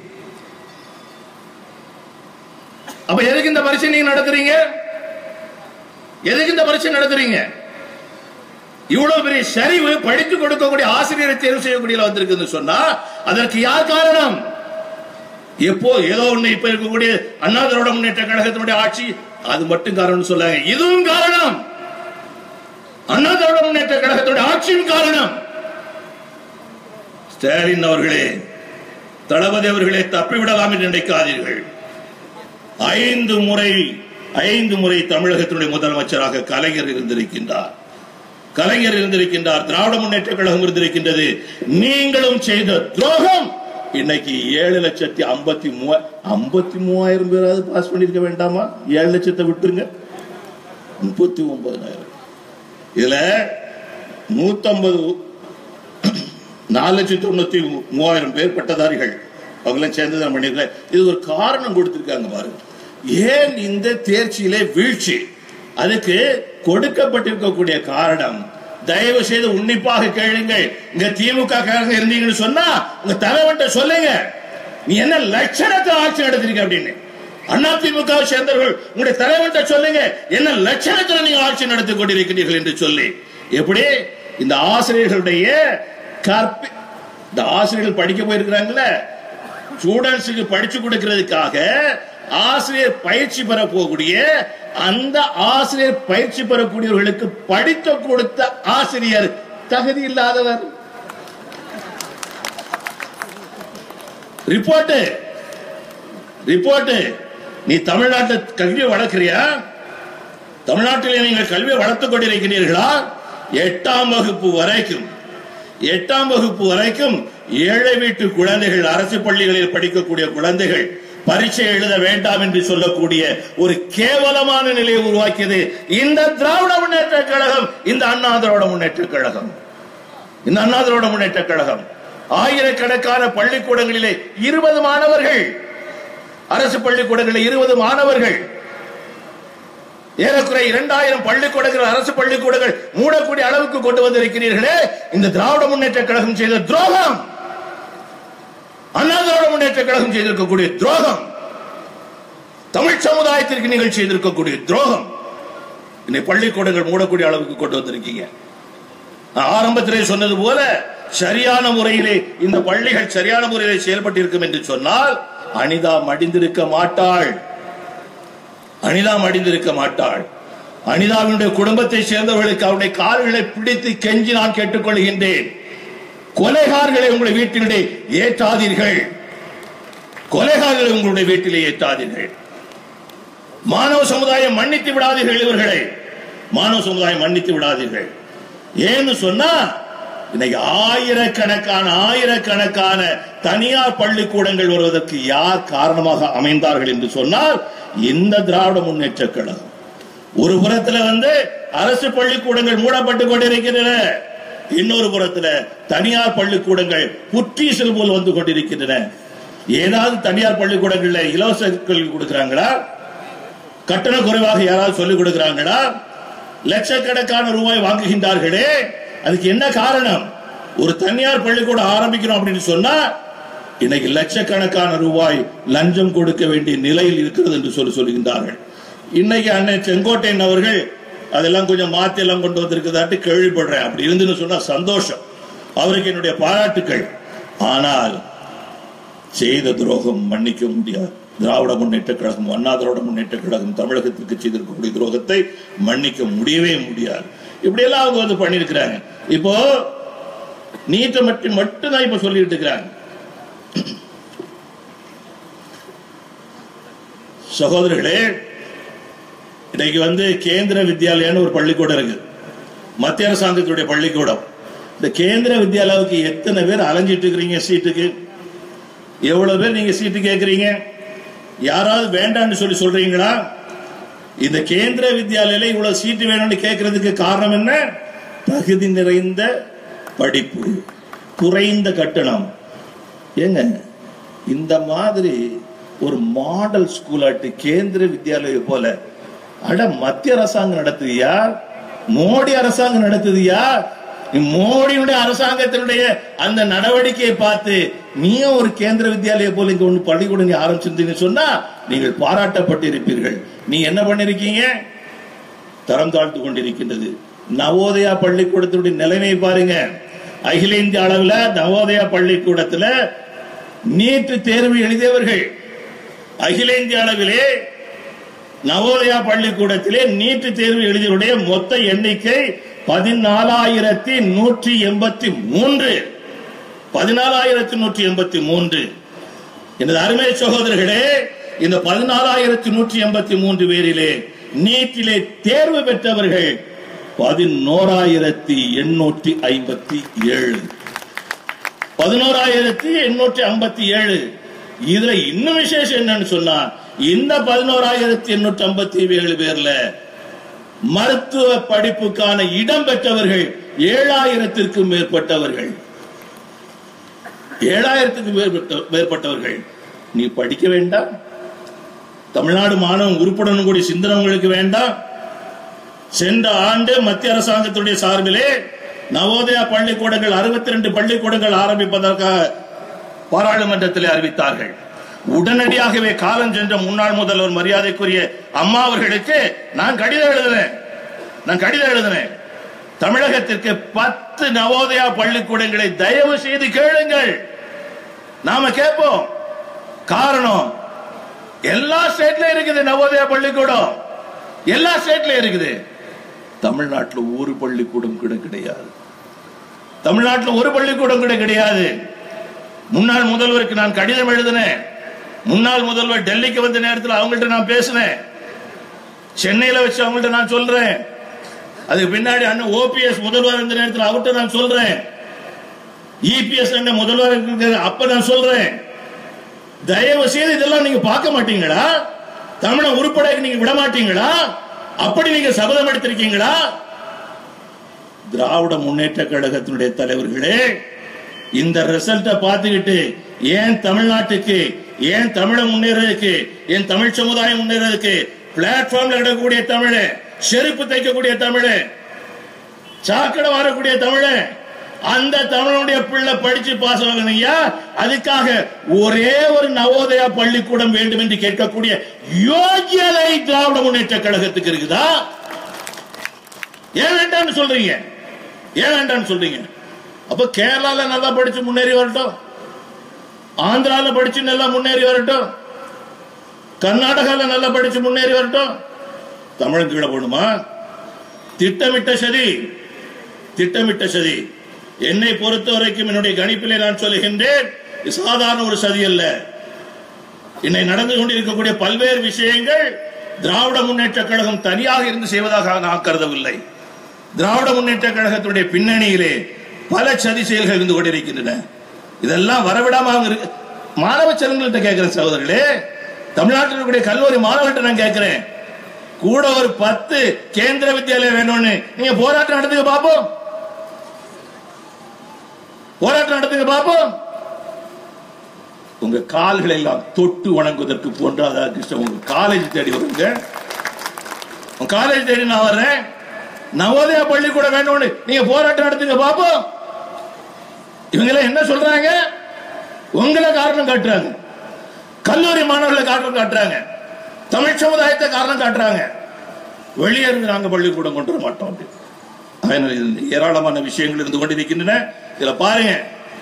S1: அப்ப எதுக்கு இந்த பரீட்சை நீங்க நடத்துறீங்க எதுக்கு இந்த பரீட்சை நடத்துறீங்க இவ்வளவு பெரிய சரிவு படித்து கொடுக்கக்கூடிய ஆசிரியரை தேர்வு செய்யக்கூடிய வந்திருக்குன்னு சொன்னா அதற்கு யார் காரணம் எப்போ ஏதோ ஒண்ணு இப்ப இருக்கக்கூடிய அண்ணா திராவிட முன்னேற்ற கழகத்தினுடைய ஆட்சி அது மட்டும் காரணம் சொல்லாங்க இதுவும் காரணம் அண்ணா திராவிட முன்னேற்ற கழகத்தினுடைய ஆட்சியும் காரணம் ஸ்டாலின் அவர்களே தளபதி அவர்களே தப்பிவிடலாம் என்று நினைக்காதீர்கள் ஐந்து முறை ஐந்து முறை தமிழகத்தினுடைய முதலமைச்சராக கலைஞர் இருந்திருக்கின்றார் கலைஞர் இருந்திருக்கின்றார் திராவிட முன்னேற்ற கழகம் இருந்திருக்கின்றது நீங்களும் செய்த துரோகம் இன்னைக்கு ஏழு லட்சத்தி ஐம்பத்தி மூவா ஐம்பத்தி மூவாயிரம் பேராவது பாஸ் பண்ணிருக்க வேண்டாமா ஏழு லட்சத்தை விட்டுருங்க முப்பத்தி ஒன்பதாயிரம் இதுல நூத்தம்பது நாலு லட்சத்தி தொண்ணூத்தி மூவாயிரம் பேர் பட்டதாரிகள் அவங்களாம் சேர்ந்து தான் பண்ணிருக்கல இது ஒரு காரணம் கொடுத்திருக்காங்க பாருங்க ஏன் இந்த தேர்ச்சியிலே வீழ்ச்சி அதுக்கு கொடுக்கப்பட்டிருக்கக்கூடிய காரணம் தயவு செய்து உன்னிப்பாக கேளுங்கள் இங்க திமுக காரங்க இருந்தீங்கன்னு சொன்னா உங்க தலைவன்ட்ட சொல்லுங்க நீ என்ன லட்சணத்தை ஆட்சி நடத்திருக்க அப்படின்னு அண்ணா திமுக சேர்ந்தவர்கள் உங்களுடைய தலைவன்ட்ட சொல்லுங்க என்ன லட்சணத்துல நீங்க ஆட்சி நடத்தி கொண்டிருக்கிறீர்கள் என்று சொல்லி எப்படி இந்த ஆசிரியர்களுடைய கற்பி இந்த ஆசிரியர்கள் படிக்க போயிருக்கிறாங்கல்ல ஸ்டூடெண்ட்ஸுக்கு படிச்சு கொடுக்கிறதுக்காக ஆசிரியர் பயிற்சி பெற போகக்கூடிய அந்த ஆசிரியர் பயிற்சி பெறக்கூடியவர்களுக்கு படித்து கொடுத்த ஆசிரியர் தகுதி இல்லாதவர் ரிப்போர்ட் ரிப்போர்ட் நீ தமிழ்நாட்டில் கல்வியை வளர்க்கிறியா தமிழ்நாட்டில் நீங்கள் கல்வியை வளர்த்துக் கொண்டிருக்கிறீர்களா எட்டாம் வகுப்பு வரைக்கும் எட்டாம் வகுப்பு வரைக்கும் ஏழை வீட்டு குழந்தைகள் அரசு பள்ளிகளில் படிக்கக்கூடிய குழந்தைகள் பரீட்சை எழுத வேண்டாம் என்று சொல்லக்கூடிய ஒரு கேவலமான நிலையை உருவாக்கியது இந்த திராவிட முன்னேற்ற கழகம் இந்த அண்ணா திராவிட முன்னேற்ற கழகம் இந்த அண்ணா திராவிட முன்னேற்ற கழகம் ஆயிரக்கணக்கான பள்ளிக்கூடங்களிலே இருபது மாணவர்கள் அரசு பள்ளிக்கூடங்களில் இருபது மாணவர்கள் ஏறக்குறை இரண்டாயிரம் பள்ளிக்கூடங்கள் அரசு பள்ளிக்கூடங்கள் மூடக்கூடிய அளவுக்கு கொண்டு வந்திருக்கிறீர்களே இந்த திராவிட முன்னேற்ற கழகம் செய்த துரோகம் அண்ணா திராவிட முன்னேற்ற கழகம் செய்திருக்கக்கூடிய துரோகம் தமிழ் சமுதாயத்திற்கு நீங்கள் செய்திருக்கக்கூடிய துரோகம் இன்னை பள்ளிக்கூடங்கள் மூடக்கூடிய அளவுக்கு கொண்டு வந்திருக்கீங்க நான் ஆரம்பத்திலே சொன்னது போல சரியான முறையிலே இந்த பள்ளிகள் சரியான முறையிலே செயல்பட்டிருக்கும் என்று சொன்னால் அனிதா மடிந்திருக்க மாட்டாள் அனிதா மடிந்திருக்க மாட்டாள் அனிதாவினுடைய குடும்பத்தை சேர்ந்தவர்களுக்கு அவருடைய கால்களை பிடித்து கெஞ்சி நான் கேட்டுக்கொள்கின்றேன் கொலைகார்களை உங்களுடைய வீட்டிலே ஏற்றாதீர்கள் கொலைகார்களை உங்களுடைய வீட்டிலே ஏற்றாதீர்கள் மாணவ சமுதாயம் மன்னித்து விடாதீர்கள் இவர்களை மாணவ சமுதாயம் மன்னித்து விடாதீர்கள் ஏன்னு சொன்னா இன்னைக்கு ஆயிரக்கணக்கான ஆயிரக்கணக்கான தனியார் பள்ளிக்கூடங்கள் வருவதற்கு யார் காரணமாக அமைந்தார்கள் என்று சொன்னால் இந்த திராவிட முன்னேற்ற கழகம் ஒரு புறத்துல வந்து அரசு பள்ளிக்கூடங்கள் மூடப்பட்டு கொண்டிருக்கின்றன இன்னொரு புறத்துல தனியார் பள்ளிக்கூடங்கள் புற்றீசல் போல் வந்து கொண்டிருக்கின்றன ஏதாவது தனியார் பள்ளிக்கூடங்கள்ல இலவச கல்வி கொடுக்கறாங்களா கட்டண குறைவாக யாராவது சொல்லிக் கொடுக்கறாங்களா லட்சக்கணக்கான ரூபாய் வாங்குகின்றார்களே அதுக்கு என்ன காரணம் ஒரு தனியார் பள்ளிக்கூடம் ஆரம்பிக்கணும் அப்படின்னு சொன்னா இன்னைக்கு லட்சக்கணக்கான ரூபாய் லஞ்சம் கொடுக்க வேண்டிய நிலையில் இருக்கிறது என்று சொல்லி சொல்லுகின்றார்கள் இன்னைக்கு அண்ணன் செங்கோட்டையன் அவர்கள் அதெல்லாம் கொஞ்சம் மாத்தி எல்லாம் கொண்டு வந்திருக்கிறதாட்டு கேள்விப்படுறேன் அப்படி இருந்துன்னு சொன்னா சந்தோஷம் அவருக்கு என்னுடைய பாராட்டுக்கள் ஆனால் செய்த துரோகம் மன்னிக்க முடியாது திராவிட முன்னேற்ற கழகம் அண்ணா திராவிட முன்னேற்ற கழகம் தமிழகத்திற்கு செய்திருக்கக்கூடிய துரோகத்தை மன்னிக்க முடியவே முடியாது இப்படி எல்லாம் அவங்க வந்து பண்ணிருக்கிறாங்க இப்போ நீட்டை மட்டும் மட்டும்தான் இப்ப சொல்லிட்டு இருக்கிறாங்க சகோதரர்களே இன்னைக்கு வந்து கேந்திர வித்யாலயான்னு ஒரு பள்ளிக்கூடம் இருக்கு மத்திய அரசாங்கத்துடைய பள்ளிக்கூடம் இந்த கேந்திர வித்யாலயாவுக்கு எத்தனை பேர் அலைஞ்சிட்டு இருக்கிறீங்க சீட்டுக்கு எவ்வளவு பேர் நீங்க சீட்டு கேட்கறீங்க யாராவது வேண்டாம்னு சொல்லி சொல்றீங்களா இந்த கேந்திர வித்யாலயில இவ்வளவு சீட்டு வேணும்னு கேட்கறதுக்கு காரணம் என்ன தகுதி நிறைந்த படிப்பு குறைந்த கட்டணம் ஏங்க இந்த மாதிரி ஒரு மாடல் ஸ்கூலாட்டு கேந்திர வித்யாலய போல அட மத்திய அரசாங்கம் நடத்துதியா மோடி அரசாங்கம் நடத்துதியா மோடியுடைய அரசாங்கத்தினுடைய அந்த நடவடிக்கையை பார்த்து நீயும் ஒரு கேந்திர வித்யாலய போல இங்க ஒண்ணு பள்ளிக்கூடம் நீ ஆரம்பிச்சிருந்தீங்கன்னு சொன்னா நீங்கள் பாராட்டப்பட்டிருப்பீர்கள் நீ என்ன பண்ணிருக்கீங்க தரம் தாழ்த்து கொண்டிருக்கின்றது நவோதயா பள்ளிக்கூடத்தினுடைய நிலைமை பாருங்க அகில இந்திய அளவுல நவோதயா பள்ளிக்கூடத்துல நீட்டு தேர்வு எழுதியவர்கள் அகில இந்திய அளவிலே நவோதயா பள்ளிக்கூடத்திலே நீட்டு தேர்வு எழுதியவருடைய மொத்த எண்ணிக்கை பதினாலாயிரத்தி நூற்றி எண்பத்தி மூன்று பதினாலாயிரத்தி நூற்றி எண்பத்தி மூன்று எனது அருமை சகோதரர்களே இந்த பதினாலாயிரத்தி நூற்றி எண்பத்தி மூன்று பேரிலே நீட்டிலே தேர்வு பெற்றவர்கள் பதினோராயிரத்தி எண்ணூற்றி ஐம்பத்தி ஏழு பதினோராயிரத்தி எண்ணூற்றி ஐம்பத்தி ஏழு இதுல இன்னும் விசேஷம் என்னன்னு சொன்னா இந்த பதினோராயிரத்தி எண்ணூற்றி ஐம்பத்தி ஏழு பேர்ல மருத்துவ படிப்புக்கான இடம் பெற்றவர்கள் ஏழாயிரத்திற்கும் மேற்பட்டவர்கள் ஏழாயிரத்துக்கும் மேற்பட்ட- மேற்பட்டவர்கள் நீ படிக்க வேண்டாம் தமிழ்நாடு மாணவன் உருப்படணும் கூடிய சிந்தனை உங்களுக்கு வேண்டாம் சென்ற ஆண்டு மத்திய அரசாங்கத்துடைய சார்பிலே நவோதயா பள்ளிக்கூடங்கள் அறுபத்தி ரெண்டு பள்ளிக்கூடங்கள் ஆரம்பிப்பதற்காக பாராளுமன்றத்தில் அறிவித்தார்கள் உடனடியாகவே காலம் சென்ற முன்னாள் முதல்வர் மரியாதைக்குரிய அம்மா அவர்களுக்கு நான் கடிதம் எழுதினேன் நான் கடிதம் எழுதினேன் தமிழகத்திற்கு பத்து நவோதயா பள்ளிக்கூடங்களை தயவு செய்து கேளுங்கள் நாம கேட்போம் காரணம் எல்லா ஸ்டேட்ல இருக்குது நவோதயா பள்ளிக்கூடம் எல்லா ஸ்டேட்ல இருக்குது தமிழ்நாட்டில் ஒரு பள்ளிக்கூடம் கூட கிடையாது தமிழ்நாட்டில் ஒரு பள்ளிக்கூடம் கூட கிடையாது முன்னாள் முதல்வருக்கு நான் கடிதம் எழுதினேன் முன்னாள் முதல்வர் டெல்லிக்கு வந்த நேரத்தில் அவங்கள்ட்ட நான் பேசினேன் சென்னையில வச்சு அவங்கள்ட்ட நான் சொல்றேன் அதுக்கு பின்னாடி அண்ணன் ஓபிஎஸ் முதல்வர் இருந்த நேரத்தில் அவர்கிட்ட நான் சொல்றேன் இபிஎஸ் அண்ணன் முதல்வர் இருக்கிற அப்ப நான் சொல்றேன் தயவு செய்து இதெல்லாம் நீங்க பார்க்க மாட்டீங்களா தமிழ உருப்படைக்கு நீங்க விட மாட்டீங்களா அப்படி நீங்க சபதம் எடுத்திருக்கீங்களா திராவிட முன்னேற்ற கழகத்தினுடைய தலைவர்களே இந்த ரிசல்ட்டை பார்த்துக்கிட்டு ஏன் தமிழ்நாட்டுக்கு ஏன் தமிழ முன்னேறதுக்கு ஏன் தமிழ் சமுதாயம் முன்னேறதுக்கு பிளாட்ஃபார்ம்ல கிடக்கக்கூடிய தமிழ் செருப்பு தைக்கக்கூடிய தமிழ் சாக்கடை வரக்கூடிய தமிழ் அந்த தமிழனுடைய பிள்ளை படிச்சு பாஸ் ஆகணும்யா அதுக்காக ஒரே ஒரு நவோதயா பள்ளிக்கூடம் வேண்டும் என்று கேட்கக்கூடிய யோகியதை திராவிட முன்னேற்ற கழகத்துக்கு இருக்குதா ஏன் வேண்டாம்னு சொல்றீங்க ஏன் வேண்டாம்னு சொல்றீங்க அப்ப கேரளால நல்லா படிச்சு முன்னேறி வரட்டும் ஆந்திரால படிச்சு நல்லா முன்னேறி வரட்டும் கர்நாடகால நல்லா படிச்சு முன்னேறி வரட்டும் தமிழன் கீழே போடுமா திட்டமிட்ட சதி திட்டமிட்ட சதி என்னை பொறுத்த வரைக்கும் என்னுடைய கணிப்பிலே நான் சொல்லுகின்றேன் இது சாதாரண ஒரு சதி அல்ல இன்னை நடந்து கொண்டிருக்கக்கூடிய பல்வேறு விஷயங்கள் திராவிட முன்னேற்ற கழகம் தனியாக இருந்து செய்வதாக நான் கருதவில்லை திராவிட முன்னேற்ற கழகத்துடைய பின்னணியிலே பல சதி செயல்கள் இருந்து கொண்டிருக்கின்றன இதெல்லாம் வரவிடாம அவங்க இருக்கு மாணவ செல்வங்கள்ட்ட கேட்கிறேன் சகோதரர்களே தமிழ்நாட்டில் இருக்கக்கூடிய கல்லூரி மாணவர்கள்ட்ட நான் கேட்கிறேன் கூட ஒரு பத்து கேந்திர வித்யாலயம் வேணும்னு நீங்க போராட்டம் நடத்துங்க பாப்போம் போராட்டம் நடத்துங்க பாப்போம் உங்க கால்களை எல்லாம் தொட்டு வணங்குவதற்கு போன்ற அதாவது கிருஷ்ணன் உங்க காலேஜ் தேடி வருங்க உங்க காலேஜ் தேடி நான் வர்றேன் நவோதயா பள்ளிக்கூடம் வேணும்னு நீங்க போராட்டம் நடத்துங்க பாப்போம் இவங்க எல்லாம் என்ன சொல்றாங்க உங்களை காரணம் காட்டுறாங்க கல்லூரி மாணவர்களை காரணம் காட்டுறாங்க தமிழ் சமுதாயத்தை காரணம் காட்டுறாங்க வெளியே இருந்து நாங்க பள்ளிக்கூடம் கொண்டு வர மாட்டோம் அப்படி. அதனால இதுல ஏராளமான விஷயங்கள் இருந்து கொண்டிருக்கின்றன இதுல பாருங்க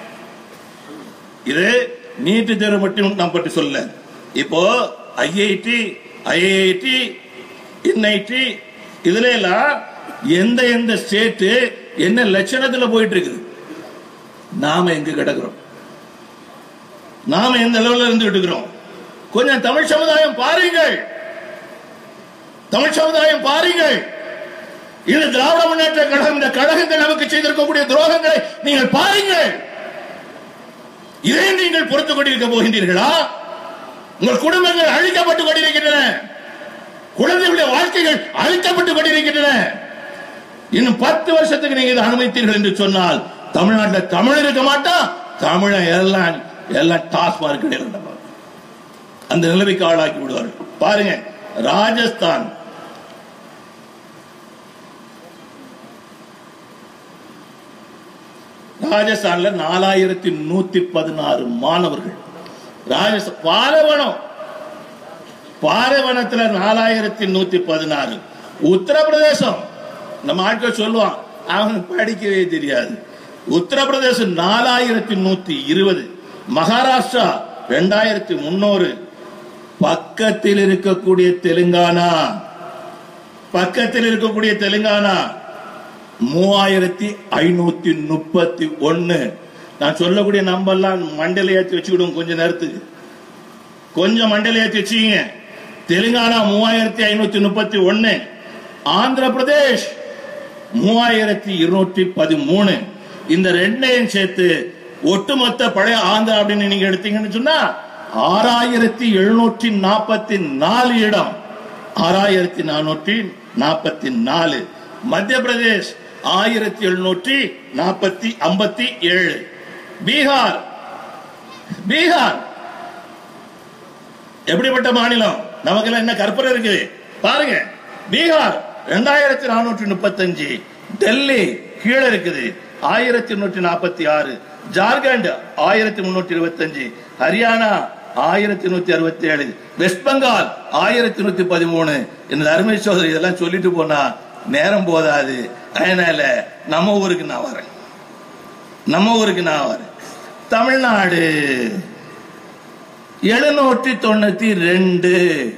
S1: இது நீட்டு தேர்வு மட்டும் நான் பற்றி சொல்ல இப்போ ஐஐடி ஐஐடி என்ஐடி இதுல எல்லாம் எந்த எந்த ஸ்டேட் என்ன லட்சணத்துல போயிட்டு இருக்குது நாம எங்க கிடக்குறோம் நாம எந்த லெவல்ல இருந்துட்டு இருக்கிறோம் கொஞ்சம் தமிழ் சமுதாயம் பாருங்கள் தமிழ் சமுதாயம் பாருங்கள் இது திராவிட முன்னேற்ற கழகம் இந்த கழகங்கள் நமக்கு செய்திருக்கக்கூடிய துரோகங்களை நீங்கள் பாருங்கள் இதை நீங்கள் பொறுத்துக் கொண்டிருக்க போகின்றீர்களா உங்கள் குடும்பங்கள் அழிக்கப்பட்டுக் கொண்டிருக்கின்றன குழந்தைகளுடைய வாழ்க்கைகள் அழிக்கப்பட்டுக் கொண்டிருக்கின்றன இன்னும் பத்து வருஷத்துக்கு நீங்க இதை அனுமதித்தீர்கள் என்று சொன்னால் தமிழ்நாட்டில் தமிழ் இருக்க மாட்டான் தமிழன் எல்லாம் எல்லாம் டாஸ்மார்க் கடையில் நடப்பாங்க. அந்த நிலைமைக்கு ஆளாக்கி விடுவார்கள் பாருங்க ராஜஸ்தான் ராஜஸ்தான்ல நாலாயிரத்தி நூத்தி பதினாறு மாணவர்கள் ராஜஸ்தான் பாலைவனம் பாலைவனத்துல நாலாயிரத்தி நூத்தி பதினாறு உத்தரப்பிரதேசம் நம்ம ஆட்கள் சொல்லுவான் அவனுக்கு படிக்கவே தெரியாது உத்தரப்பிரதேசம் நாலாயிரத்தி நூத்தி இருபது மகாராஷ்டிரா ரெண்டாயிரத்தி முன்னூறு பக்கத்தில் இருக்கக்கூடிய தெலுங்கானா பக்கத்தில் இருக்கக்கூடிய தெலுங்கானா மூவாயிரத்தி ஐநூத்தி முப்பத்தி ஒன்னு நான் சொல்லக்கூடிய நம்பர்லாம் மண்டல ஏற்றி வச்சுக்கிடுவோம் கொஞ்ச நேரத்துக்கு கொஞ்சம் மண்டல ஏற்றி வச்சுக்கீங்க தெலுங்கானா மூவாயிரத்தி ஐநூத்தி முப்பத்தி ஒன்னு ஆந்திர பிரதேஷ் மூவாயிரத்தி இருநூற்றி பதிமூணு இந்த ரெண்டையும் சேர்த்து ஒட்டுமொத்த பழைய ஆந்திரா அப்படின்னு நீங்க எடுத்தீங்கன்னு சொன்னா ஆறாயிரத்தி எழுநூற்றி நாற்பத்தி நாலு இடம் ஆறாயிரத்தி நானூற்றி நாற்பத்தி நாலு மத்திய பிரதேஷ் ஆயிரத்தி எழுநூற்றி நாற்பத்தி ஐம்பத்தி ஏழு பீகார் பீகார் எப்படிப்பட்ட மாநிலம் நமக்கு என்ன கற்பனை இருக்குது பாருங்க பீகார் ரெண்டாயிரத்தி நானூற்றி முப்பத்தஞ்சு டெல்லி கீழே இருக்குது ஆயிரத்தி நூற்றி நாற்பத்தி ஆறு ஜார்க்கண்ட் ஆயிரத்தி முன்னூற்றி இருபத்தஞ்சு ஹரியானா ஆயிரத்தி நூத்தி அறுபத்தி ஏழு வெஸ்ட் பெங்கால் ஆயிரத்தி நூத்தி பதிமூணு இந்த அருமை சோதரி இதெல்லாம் சொல்லிட்டு போனா நேரம் போதாது அதனால நம்ம ஊருக்கு நான் வரேன் நம்ம ஊருக்கு நான் வரேன் தமிழ்நாடு எழுநூற்றி தொண்ணூத்தி ரெண்டு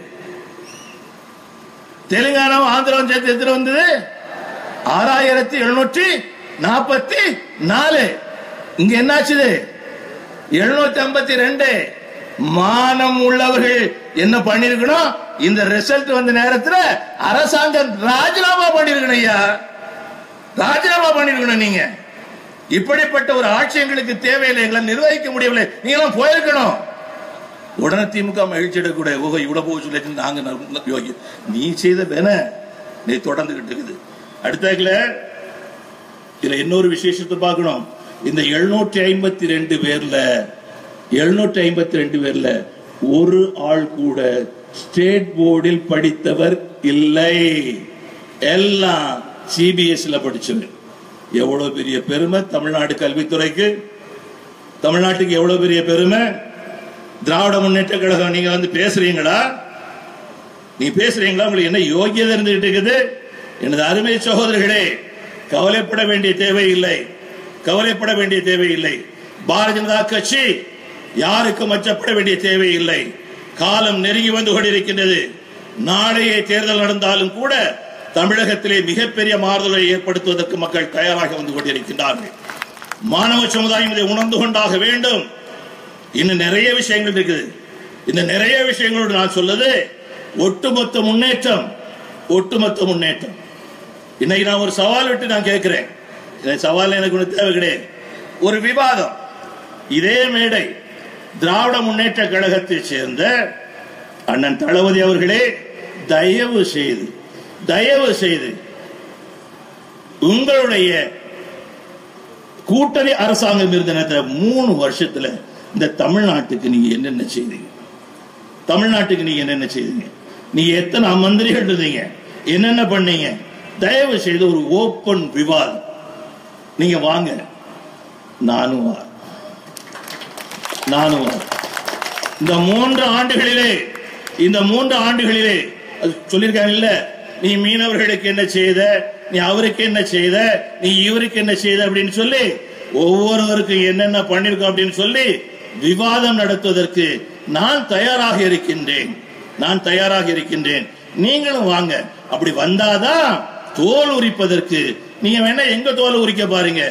S1: தெலுங்கானாவும் ஆந்திராவும் சேர்த்து எத்தனை வந்தது ஆறாயிரத்தி எழுநூற்றி நாற்பத்தி நாலு இங்க என்னாச்சுது எழுநூத்தி ஐம்பத்தி ரெண்டு மானம் உள்ளவர்கள் என்ன பண்ணிருக்கணும் இந்த ரிசல்ட் வந்த நேரத்துல அரசாங்கம் ராஜினாமா பண்ணிருக்கணும் ஐயா ராஜினாமா பண்ணிருக்கணும் நீங்க இப்படிப்பட்ட ஒரு ஆட்சி எங்களுக்கு தேவையில்லை எங்களை நிர்வகிக்க முடியவில்லை நீங்களும் போயிருக்கணும் உடனே திமுக மகிழ்ச்சியிடக்கூட ஓஹோ இவ்வளவு போக சொல்லி நாங்க ந- யோகி நீ செய்த வேண நீ தொடர்ந்துகிட்டு இருக்குது அடுத்தாக்குல இதுல இன்னொரு விசேஷத்தை பார்க்கணும் இந்த எழுநூற்றி ஐம்பத்தி ரெண்டு பேர்ல எழுநூற்றி ஐம்பத்தி ரெண்டு பேர்ல ஒரு ஆள் கூட ஸ்டேட் போர்டில் படித்தவர் இல்லை எல்லாம் சிபிஎஸ்ல படிச்சவர் எவ்வளவு பெரிய பெருமை தமிழ்நாடு கல்வித்துறைக்கு தமிழ்நாட்டுக்கு எவ்வளவு பெரிய பெருமை திராவிட முன்னேற்ற கழகம் நீங்க வந்து பேசுறீங்களா நீ பேசுறீங்களா உங்களுக்கு என்ன யோகியதை இருந்துகிட்டு இருக்குது எனது அருமை சகோதரர்களே கவலைப்பட வேண்டிய தேவை இல்லை கவலைப்பட வேண்டிய தேவை இல்லை பாரதிய ஜனதா கட்சி யாருக்கும் அச்சப்பட வேண்டிய தேவை இல்லை காலம் நெருங்கி வந்து கொண்டிருக்கின்றது நாளையே தேர்தல் நடந்தாலும் கூட தமிழகத்திலே மிகப்பெரிய மாறுதலை ஏற்படுத்துவதற்கு மக்கள் தயாராக வந்து கொண்டிருக்கின்றார்கள் மாணவ சமுதாயம் இதை உணர்ந்து கொண்டாக வேண்டும் இன்னும் நிறைய விஷயங்கள் இருக்குது இந்த நிறைய விஷயங்களோடு நான் சொல்லுது ஒட்டுமொத்த முன்னேற்றம் ஒட்டுமொத்த முன்னேற்றம் இன்னைக்கு நான் ஒரு சவால் விட்டு நான் கேட்கிறேன் இந்த சவால் எனக்கு ஒன்றும் தேவை கிடையாது ஒரு விவாதம் இதே மேடை திராவிட முன்னேற்ற கழகத்தை சேர்ந்த அண்ணன் தளபதி அவர்களே தயவு செய்து தயவு செய்து உங்களுடைய கூட்டணி அரசாங்கம் இருந்த நேரத்துல மூணு வருஷத்துல இந்த தமிழ்நாட்டுக்கு நீங்க என்னென்ன செய்தீங்க தமிழ்நாட்டுக்கு நீங்க என்னென்ன செய்தீங்க நீங்க எத்தனை மந்திரிகள் இருந்தீங்க என்னென்ன பண்ணீங்க தயவு செய்து ஒரு ஓப்பன் விவாதம் நீங்க வாங்க நானும் வரேன். நானும் வரேன். இந்த மூன்று ஆண்டுகளிலே இந்த மூன்று ஆண்டுகளிலே அது சொல்லியிருக்காங்க இல்ல நீ மீனவர்களுக்கு என்ன செய்த நீ அவருக்கு என்ன செய்த நீ இவருக்கு என்ன செய்த அப்படின்னு சொல்லி ஒவ்வொருவருக்கும் என்னென்ன பண்ணிருக்கோம் அப்படின்னு சொல்லி விவாதம் நடத்துவதற்கு நான் தயாராக இருக்கின்றேன் நான் தயாராக இருக்கின்றேன் நீங்களும் வாங்க அப்படி வந்தாதான் தோல் உரிப்பதற்கு நீங்க வேணா எங்க தோல் உரிக்க பாருங்க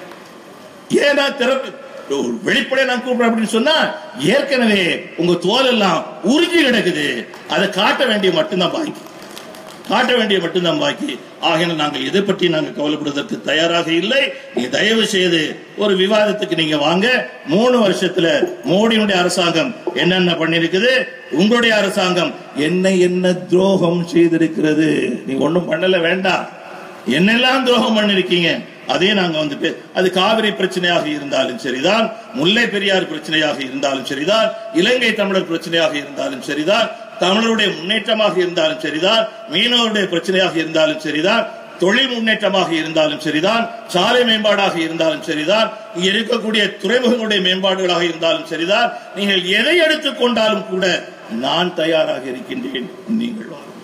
S1: ஏன்னா திறப்பு வெளிப்படையா நான் கூப்பிடுறேன் அப்படின்னு சொன்னா ஏற்கனவே உங்க தோல் எல்லாம் உறிஞ்சி கிடக்குது அதை காட்ட வேண்டிய மட்டும்தான் பாக்கி காட்ட வேண்டிய மட்டும்தான் பாக்கி ஆகையினால் நாங்கள் எதை பற்றி நாங்கள் கவலைப்படுவதற்கு தயாராக இல்லை நீ தயவு செய்து ஒரு விவாதத்துக்கு நீங்க வாங்க மூணு வருஷத்துல மோடியினுடைய அரசாங்கம் என்னென்ன பண்ணிருக்குது உங்களுடைய அரசாங்கம் என்ன என்ன துரோகம் செய்திருக்கிறது நீ ஒண்ணும் பண்ணல வேண்டாம் என்னெல்லாம் துரோகம் பண்ணிருக்கீங்க அதே நாங்க வந்து பே- அது காவிரி பிரச்சனையாக இருந்தாலும் சரிதான் முல்லை பெரியார் பிரச்சனையாக இருந்தாலும் சரிதான் இலங்கை தமிழர் பிரச்சனையாக இருந்தாலும் சரிதான் தமிழருடைய முன்னேற்றமாக இருந்தாலும் சரிதான் மீனவருடைய பிரச்சனையாக இருந்தாலும் சரிதான் தொழில் முன்னேற்றமாக இருந்தாலும் சரிதான் சாலை மேம்பாடாக இருந்தாலும் சரிதான் இங்க இருக்கக்கூடிய துறைமுகங்களுடைய மேம்பாடுகளாக இருந்தாலும் சரிதான் நீங்கள் எதை எடுத்துக் கொண்டாலும் கூட நான் தயாராக இருக்கின்றேன் நீங்கள் வாருங்கள்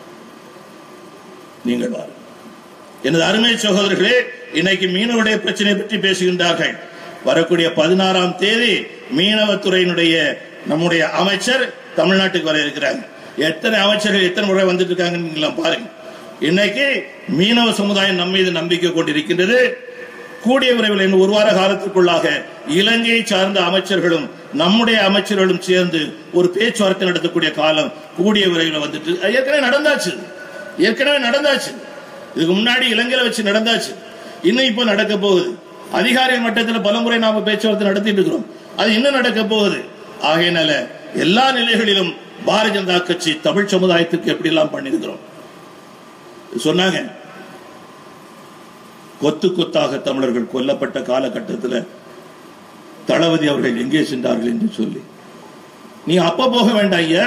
S1: நீங்கள் வாருங்கள் எனது அருமை சகோதரர்களே இன்னைக்கு மீனவருடைய பிரச்சனை பற்றி பேசுகின்றார்கள் வரக்கூடிய பதினாறாம் தேதி மீனவத்துறையினுடைய நம்முடைய அமைச்சர் தமிழ்நாட்டுக்கு வர இருக்கிறாங்க எத்தனை அமைச்சர்கள் எத்தனை முறை வந்துட்டு இருக்காங்கன்னு நீங்களாம் பாருங்க இன்னைக்கு மீனவ சமுதாயம் நம்ம மீது நம்பிக்கை கொண்டிருக்கின்றது கூடிய விரைவில் இன்னும் ஒரு வார காலத்திற்குள்ளாக இலங்கையை சார்ந்த அமைச்சர்களும் நம்முடைய அமைச்சர்களும் சேர்ந்து ஒரு பேச்சுவார்த்தை நடத்தக்கூடிய காலம் கூடிய விரைவில் வந்துட்டு அது ஏற்கனவே நடந்தாச்சு ஏற்கனவே நடந்தாச்சு இதுக்கு முன்னாடி இலங்கையில வச்சு நடந்தாச்சு இன்னும் இப்ப நடக்க போகுது அதிகாரி மட்டத்தில் பலமுறை நாம பேச்சுவார்த்தை நடத்திட்டு இருக்கிறோம் அது இன்னும் நடக்க போகுது ஆகையினால எல்லா நிலைகளிலும் பாரதிய ஜனதா கட்சி தமிழ் சமுதாயத்துக்கு எப்படி எல்லாம் பண்ணிருக்கிறோம் சொன்னாங்க கொத்து கொத்தாக தமிழர்கள் கொல்லப்பட்ட காலகட்டத்தில் தளபதி அவர்கள் எங்கே சென்றார்கள் என்று சொல்லி நீ அப்ப போக வேண்டாம் ஐயா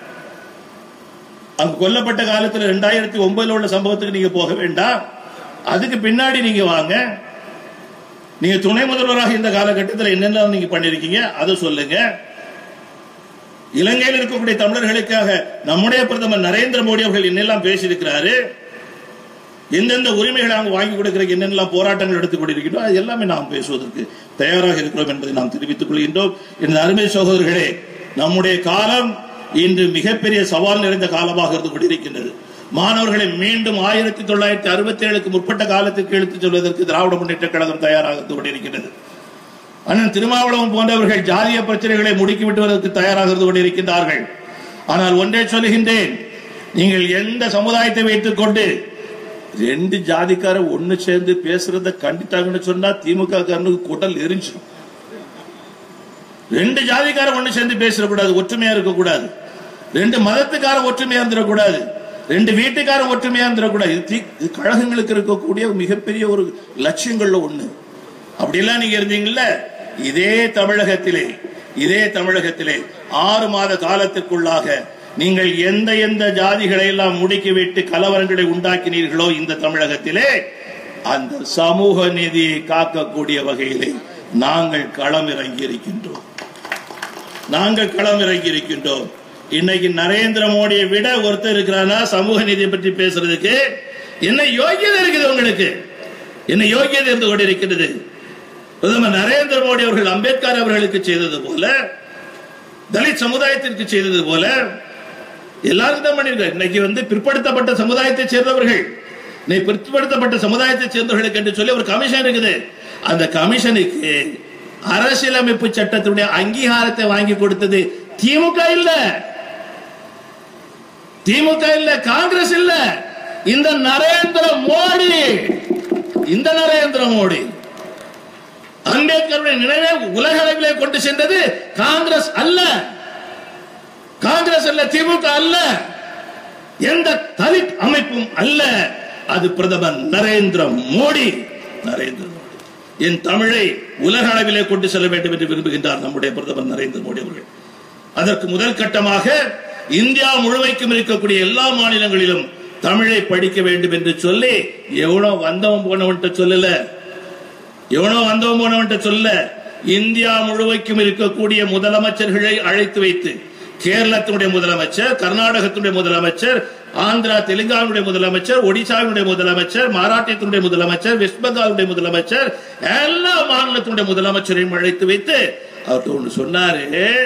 S1: அங்கு கொல்லப்பட்ட காலத்துல ரெண்டாயிரத்தி ஒன்பதுல உள்ள சம்பவத்துக்கு நீங்க போக வேண்டாம் அதுக்கு பின்னாடி நீங்க வாங்க நீங்க துணை முதல்வராக இந்த காலகட்டத்தில் என்னென்ன நீங்க பண்ணிருக்கீங்க அதை சொல்லுங்க இலங்கையில் இருக்கக்கூடிய தமிழர்களுக்காக நம்முடைய பிரதமர் நரேந்திர மோடி அவர்கள் என்னெல்லாம் பேசியிருக்கிறாரு எந்தெந்த உரிமைகளை அவங்க வாங்கி கொடுக்கிற என்னென்னலாம் போராட்டங்கள் எடுத்துக் கொண்டிருக்கின்றோம் அது எல்லாமே நாம் பேசுவதற்கு தயாராக இருக்கிறோம் என்பதை நாம் தெரிவித்துக் கொள்கின்றோம் இந்த அருமை சகோதரர்களே நம்முடைய காலம் இன்று மிகப்பெரிய சவால் நிறைந்த காலமாக இருந்து கொண்டிருக்கின்றது மாணவர்களை மீண்டும் ஆயிரத்தி தொள்ளாயிரத்தி அறுபத்தி ஏழுக்கு முற்பட்ட காலத்துக்கு எடுத்துச் செல்வதற்கு திராவிட முன்னேற்ற கழகம் தயாராக இருந்து கொண்டிருக்கின்றது அண்ணன் திருமாவளவன் போன்றவர்கள் ஜாதிய பிரச்சனைகளை முடுக்கி விட்டுவதற்கு தயாராக இருந்து கொண்டிருக்கின்றார்கள் ஆனால் ஒன்றே சொல்லுகின்றேன் நீங்கள் எந்த சமுதாயத்தை வைத்துக் கொண்டு ரெண்டு ஜாதிக்கார ஒண்ணு சேர்ந்து பேசுறத கண்டித்தாங்கன்னு சொன்னா திமுக காரனுக்கு குடல் எரிஞ்சிடும் ரெண்டு ஜாதிக்கார ஒண்ணு சேர்ந்து பேசிடக்கூடாது ஒற்றுமையா இருக்கக்கூடாது ரெண்டு மதத்துக்கார ஒற்றுமையா இருந்துடக்கூடாது ரெண்டு வீட்டுக்காரன் ஒற்றுமையா இருந்துடக்கூடாது இது தி- இது கழகங்களுக்கு இருக்கக்கூடிய மிகப்பெரிய ஒரு லட்சியங்கள்ல ஒண்ணு அப்படியெல்லாம் நீங்க இருந்தீங்கல்ல இதே தமிழகத்திலே இதே தமிழகத்திலே ஆறு மாத காலத்துக்குள்ளாக நீங்கள் எந்த எந்த ஜாதிகளை எல்லாம் முடுக்கிவிட்டு கலவரங்களை உண்டாக்கினீர்களோ இந்த தமிழகத்திலே அந்த சமூக நீதியை காக்கக்கூடிய வகையிலே நாங்கள் களம் இறங்கி இருக்கின்றோம் நாங்கள் களம் இறங்கி இருக்கின்றோம் இன்னைக்கு நரேந்திர மோடியை விட ஒருத்தர் இருக்கிறானா சமூக நீதியை பற்றி பேசுறதுக்கு என்ன யோகியதை இருக்குது உங்களுக்கு என்ன யோகியதை இருந்து கொண்டிருக்கிறது பிரதமர் நரேந்திர மோடி அவர்கள் அம்பேத்கர் அவர்களுக்கு செய்தது போல தலித் சமுதாயத்திற்கு செய்தது போல எல்லாரும் தான் பண்ணிருக்காரு இன்னைக்கு வந்து பிற்படுத்தப்பட்ட சமுதாயத்தை சேர்ந்தவர்கள் இன்னைக்கு பிற்படுத்தப்பட்ட சமுதாயத்தை சேர்ந்தவர்களுக்கு என்று சொல்லி ஒரு கமிஷன் இருக்குது அந்த கமிஷனுக்கு அரசியலமைப்பு சட்டத்தினுடைய அங்கீகாரத்தை வாங்கி கொடுத்தது திமுக இல்ல திமுக இல்ல காங்கிரஸ் இல்ல இந்த நரேந்திர மோடி இந்த நரேந்திர மோடி அம்பேத்கருடைய நினைவை உலக அளவிலே கொண்டு சென்றது காங்கிரஸ் அல்ல காங்கிரஸ் அல்ல திமுக அல்ல எந்த தலித் அமைப்பும் அல்ல அது பிரதமர் நரேந்திர மோடி நரேந்திர மோடி என் தமிழை உலக அளவிலே கொண்டு செல்ல வேண்டும் என்று விரும்புகின்றார் நம்முடைய பிரதமர் நரேந்திர மோடி அவர்கள் அதற்கு முதல் கட்டமாக இந்தியா முழுமைக்கும் இருக்கக்கூடிய எல்லா மாநிலங்களிலும் தமிழை படிக்க வேண்டும் என்று சொல்லி எவனோ வந்தவன் போனவன்ட்ட சொல்லல எவனோ வந்தவன் போனவன்ட்ட சொல்ல இந்தியா முழுமைக்கும் இருக்கக்கூடிய முதலமைச்சர்களை அழைத்து வைத்து கேரளத்தினுடைய முதலமைச்சர் கர்நாடகத்தினுடைய முதலமைச்சர் ஆந்திரா தெலுங்கானுடைய முதலமைச்சர் ஒடிசாவினுடைய முதலமைச்சர் மராட்டியத்தினுடைய முதலமைச்சர் வெஸ்ட் பெங்காலுடைய முதலமைச்சர் எல்லா மாநிலத்தினுடைய முதலமைச்சரையும் அழைத்து வைத்து அவர்கிட்ட ஒன்று சொன்னாரு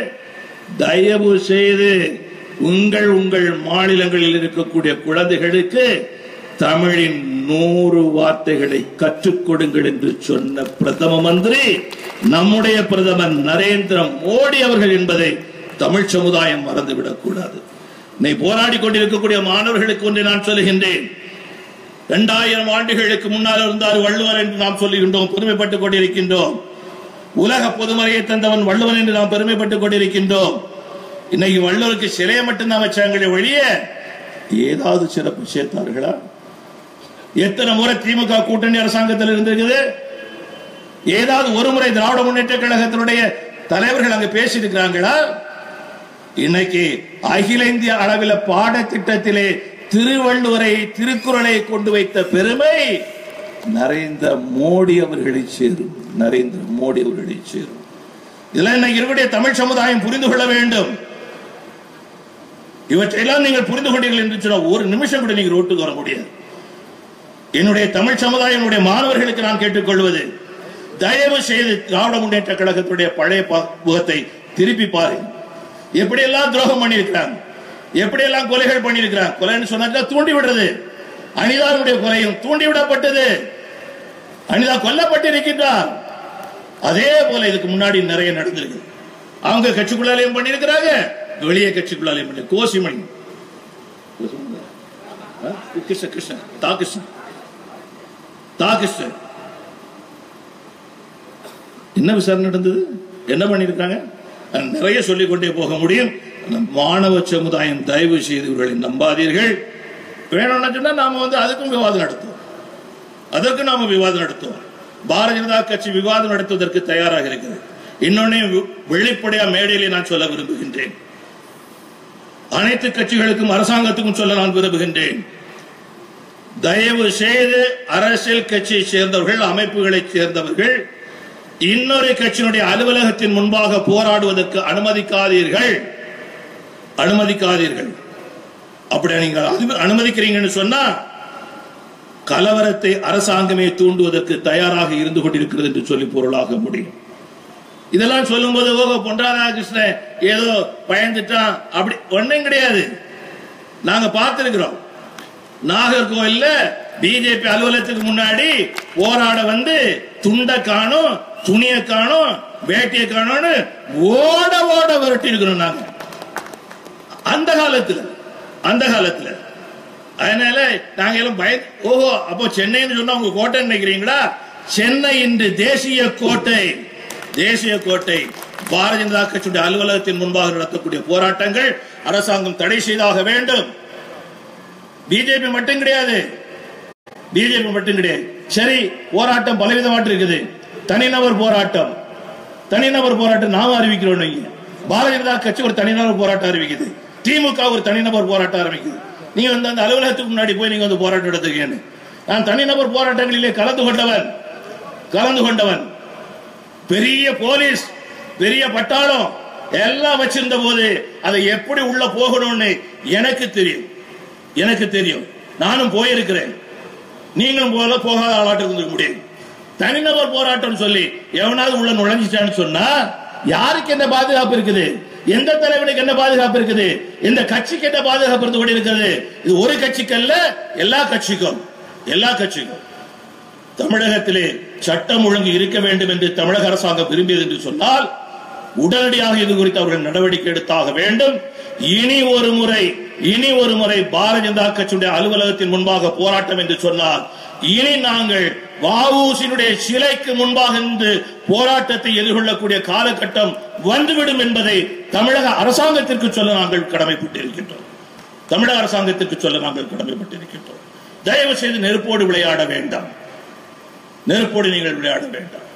S1: தயவு செய்து உங்கள் உங்கள் மாநிலங்களில் இருக்கக்கூடிய குழந்தைகளுக்கு தமிழின் நூறு வார்த்தைகளை கற்றுக் கொடுங்கள் என்று சொன்ன பிரதம மந்திரி நம்முடைய பிரதமர் நரேந்திர மோடி அவர்கள் என்பதை தமிழ் சமுதாயம் மறந்துவிடக் கூடாது நீ போராடி கொண்டிருக்கக்கூடிய மாணவர்களுக்கு ஒன்றை நான் சொல்லுகின்றேன் இரண்டாயிரம் ஆண்டுகளுக்கு முன்னால் இருந்தார் வள்ளுவர் என்று நாம் சொல்லுகின்றோம் பெருமைப்பட்டுக் கொண்டிருக்கின்றோம் உலக பொதுமறையை தந்தவன் வள்ளுவன் என்று நாம் பெருமைப்பட்டுக் கொண்டிருக்கின்றோம் இன்னைக்கு வள்ளுவருக்கு சிலையை மட்டும்தான் வச்சாங்களே ஒழிய ஏதாவது சிறப்பு சேர்த்தார்களா எத்தனை முறை திமுக கூட்டணி அரசாங்கத்தில் இருந்திருக்குது ஏதாவது ஒரு முறை திராவிட முன்னேற்ற கழகத்தினுடைய தலைவர்கள் அங்க பேசியிருக்கிறாங்களா இன்னைக்கு அகில இந்திய அளவில் பாடத்திட்டத்திலே திருவள்ளுவரை திருக்குறளை கொண்டு வைத்த பெருமை நரேந்திர மோடி அவர்களை சேரும் நரேந்திர மோடி அவர்களை சேரும் இதெல்லாம் இன்னைக்கு இருக்கக்கூடிய தமிழ் சமுதாயம் புரிந்து கொள்ள வேண்டும் இவற்றையெல்லாம் நீங்கள் புரிந்து கொண்டீர்கள் என்று சொன்னால் ஒரு நிமிஷம் கூட நீங்க ரோட்டுக்கு வர முடியாது என்னுடைய தமிழ் சமுதாயம் என்னுடைய மாணவர்களுக்கு நான் கேட்டுக்கொள்வது தயவு செய்து திராவிட முன்னேற்ற கழகத்துடைய பழைய பா- முகத்தை திருப்பி பாரு எப்படியெல்லாம் துரோகம் பண்ணியிருக்கிறாங்க எப்படியெல்லாம் கொலைகள் பண்ணியிருக்கிறாங்க கொலைன்னு சொன்னா தூண்டி விடுறது அனிதாருடைய கொலையும் தூண்டி விடப்பட்டது அனிதா கொல்லப்பட்டிருக்கின்றார் அதே போல இதுக்கு முன்னாடி நிறைய நடந்திருக்கு அவங்க கட்சிக்குள்ளாலையும் பண்ணியிருக்கிறாங்க வெளியே கட்சிக்குள்ளாலையும் பண்ணி கோசிமணி ஆ? கிருஷ்ண கிருஷ்ண தா கிருஷ்ண தா கிருஷ்ண என்ன விசாரணை நடந்தது என்ன பண்ணியிருக்காங்க அது நிறைய சொல்லிக் கொண்டே போக முடியும் அந்த மாணவ சமுதாயம் தயவு செய்து இவர்களை நம்பாதீர்கள் வேணும்னு சொன்னா நாம வந்து அதுக்கும் விவாதம் நடத்துவோம் அதற்கு நாம விவாதம் நடத்துவோம் பாரதிய ஜனதா கட்சி விவாதம் நடத்துவதற்கு தயாராக இருக்கிறது இன்னொன்னு வெளிப்படையா மேடையிலே நான் சொல்ல விரும்புகின்றேன் அனைத்து கட்சிகளுக்கும் அரசாங்கத்துக்கும் சொல்ல நான் விரும்புகின்றேன் தயவு செய்து அரசியல் கட்சியை சேர்ந்தவர்கள் அமைப்புகளைச் சேர்ந்தவர்கள் இன்னொரு கட்சியினுடைய அலுவலகத்தின் முன்பாக போராடுவதற்கு அனுமதிக்காதீர்கள் அனுமதிக்காதீர்கள் அப்படி நீங்க அனு- அனுமதிக்கிறீங்கன்னு சொன்னா கலவரத்தை அரசாங்கமே தூண்டுவதற்கு தயாராக இருந்து கொண்டிருக்கிறது என்று சொல்லி பொருளாக முடியும் இதெல்லாம் சொல்லும்போது ஓ பொன் ராதாகிருஷ்ணன் ஏதோ பயந்துட்டான் அப்படி ஒண்ணும் கிடையாது நாங்க பார்த்திருக்கிறோம் நாகர்கோவில்ல பிஜேபி அலுவலகத்துக்கு முன்னாடி போராட வந்து துண்டை காணும் துணியை காணும் வேட்டியை காணும்னு ஓட ஓட விரட்டி இருக்கிறோம் நாங்க அந்த காலத்துல அந்த காலத்துல அதனால நாங்க எல்லாம் பய ஓஹோ அப்போ சென்னைன்னு சொன்னா உங்க கோட்டை நினைக்கிறீங்களா சென்னை இன்று தேசிய கோட்டை தேசிய கோட்டை பாரதிய ஜனதா கட்சியுடைய அலுவலகத்தின் முன்பாக நடத்தக்கூடிய போராட்டங்கள் அரசாங்கம் தடை செய்தாக வேண்டும் பிஜேபி மட்டும் கிடையாது பிஜேபி மட்டும் கிடையாது சரி போராட்டம் பலவிதமாட்டு இருக்குது தனிநபர் போராட்டம் தனிநபர் போராட்டம் நாம அறிவிக்கிறோம் நீங்க பாரதிய ஜனதா கட்சி ஒரு தனிநபர் போராட்டம் அறிவிக்குது திமுக ஒரு தனிநபர் போராட்டம் ஆரம்பிக்குது நீங்க வந்து அந்த அலுவலகத்துக்கு முன்னாடி போய் நீங்க வந்து போராட்டம் நடத்துக்கீங்கன்னு நான் தனிநபர் போராட்டங்களிலே கலந்து கொண்டவன் கலந்து கொண்டவன் பெரிய போலீஸ் பெரிய பட்டாளம் எல்லாம் வச்சிருந்த போது அதை எப்படி உள்ள போகணும்னு எனக்கு தெரியும் எனக்கு தெரியும் நானும் போயிருக்கிறேன் நீங்களும் போல போகாத ஆளாட்டம் இருந்துக்க முடியும் தனிநபர் போராட்டம் சொல்லி எவனாவது உள்ள நுழைஞ்சிட்டான்னு சொன்னா யாருக்கு என்ன பாதுகாப்பு இருக்குது எந்த தலைவனுக்கு என்ன பாதுகாப்பு இருக்குது எந்த கட்சிக்கு என்ன பாதுகாப்பு இருந்து கொண்டிருக்கிறது இது ஒரு கட்சிக்கல்ல எல்லா கட்சிக்கும் எல்லா கட்சிக்கும் தமிழகத்திலே சட்டம் ஒழுங்கு இருக்க வேண்டும் என்று தமிழக அரசாங்கம் விரும்பியது என்று சொன்னால் உடனடியாக இது குறித்து அவர்கள் நடவடிக்கை எடுத்தாக வேண்டும் இனி ஒரு முறை இனி ஒரு முறை பாரதிய ஜனதா கட்சியுடைய அலுவலகத்தின் முன்பாக போராட்டம் என்று சொன்னால் இனி நாங்கள் வஉசியினுடைய சிலைக்கு முன்பாக இருந்து போராட்டத்தை எதிர்கொள்ளக்கூடிய காலகட்டம் வந்துவிடும் என்பதை தமிழக அரசாங்கத்திற்கு சொல்ல நாங்கள் கடமைப்பட்டிருக்கின்றோம் தமிழக அரசாங்கத்திற்கு சொல்ல நாங்கள் கடமைப்பட்டிருக்கின்றோம் தயவு செய்து நெருப்போடு விளையாட வேண்டாம் நெருப்போடு நீங்கள் விளையாட வேண்டாம்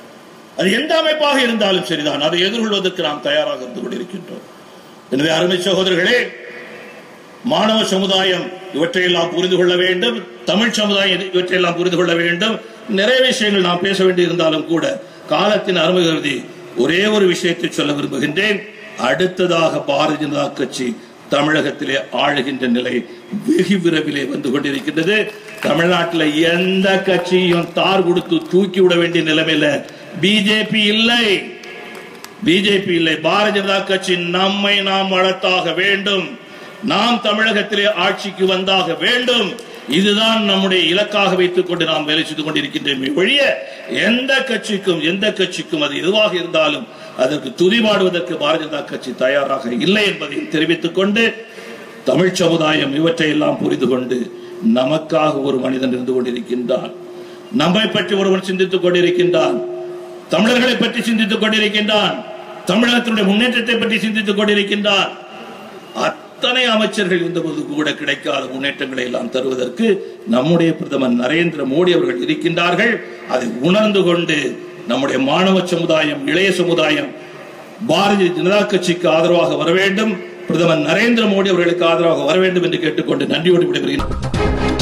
S1: அது எந்த அமைப்பாக இருந்தாலும் சரிதான் அதை எதிர்கொள்வதற்கு நாம் தயாராக இருந்து கொண்டிருக்கின்றோம் எனவே அருமை சகோதரர்களே மாணவ சமுதாயம் இவற்றையெல்லாம் புரிந்து கொள்ள வேண்டும் தமிழ் சமுதாயம் இவற்றையெல்லாம் புரிந்து கொள்ள வேண்டும் நிறைய விஷயங்கள் நாம் பேச வேண்டியிருந்தாலும் கூட காலத்தின் அருமை கருதி ஒரே ஒரு விஷயத்தை சொல்ல விரும்புகின்றேன் அடுத்ததாக பாரதிய ஜனதா கட்சி தமிழகத்திலே ஆளுகின்ற நிலை வெகு விரைவிலே வந்து கொண்டிருக்கின்றது தமிழ்நாட்டில் எந்த கட்சியும் தார் கொடுத்து தூக்கி விட வேண்டிய நிலைமையில பிஜேபி இல்லை பிஜேபி இல்லை பாரதிய ஜனதா கட்சி நம்மை நாம் வளர்த்தாக வேண்டும் நாம் தமிழகத்திலே ஆட்சிக்கு வந்தாக வேண்டும் இதுதான் நம்முடைய இலக்காக வைத்துக் கொண்டு நாம் வேலை செய்து கொண்டிருக்கின்றோமே ஒழிய எந்த கட்சிக்கும் எந்த கட்சிக்கும் அது எதுவாக இருந்தாலும் அதற்கு துதிபாடுவதற்கு பாரதிய ஜனதா கட்சி தயாராக இல்லை என்பதை தெரிவித்துக் கொண்டு தமிழ் சமுதாயம் இவற்றை எல்லாம் புரிந்து கொண்டு நமக்காக ஒரு மனிதன் இருந்து கொண்டிருக்கின்றான் நம்மை பற்றி ஒருவன் சிந்தித்துக் கொண்டிருக்கின்றான் தமிழர்களை பற்றி சிந்தித்துக் கொண்டிருக்கின்றான் தமிழகத்தினுடைய முன்னேற்றத்தை பற்றி சிந்தித்துக் கொண்டிருக்கின்றான் அத்தனை அமைச்சர்கள் இருந்தபோது கூட கிடைக்காத முன்னேற்றங்களை எல்லாம் தருவதற்கு நம்முடைய பிரதமர் நரேந்திர மோடி அவர்கள் இருக்கின்றார்கள் அதை உணர்ந்து கொண்டு நம்முடைய மாணவ சமுதாயம் இளைய சமுதாயம் பாரதிய ஜனதா கட்சிக்கு ஆதரவாக வர வேண்டும் பிரதமர் நரேந்திர மோடி அவர்களுக்கு ஆதரவாக வர வேண்டும் என்று கேட்டுக்கொண்டு நன்றியோடு விடைபெறுகிறேன்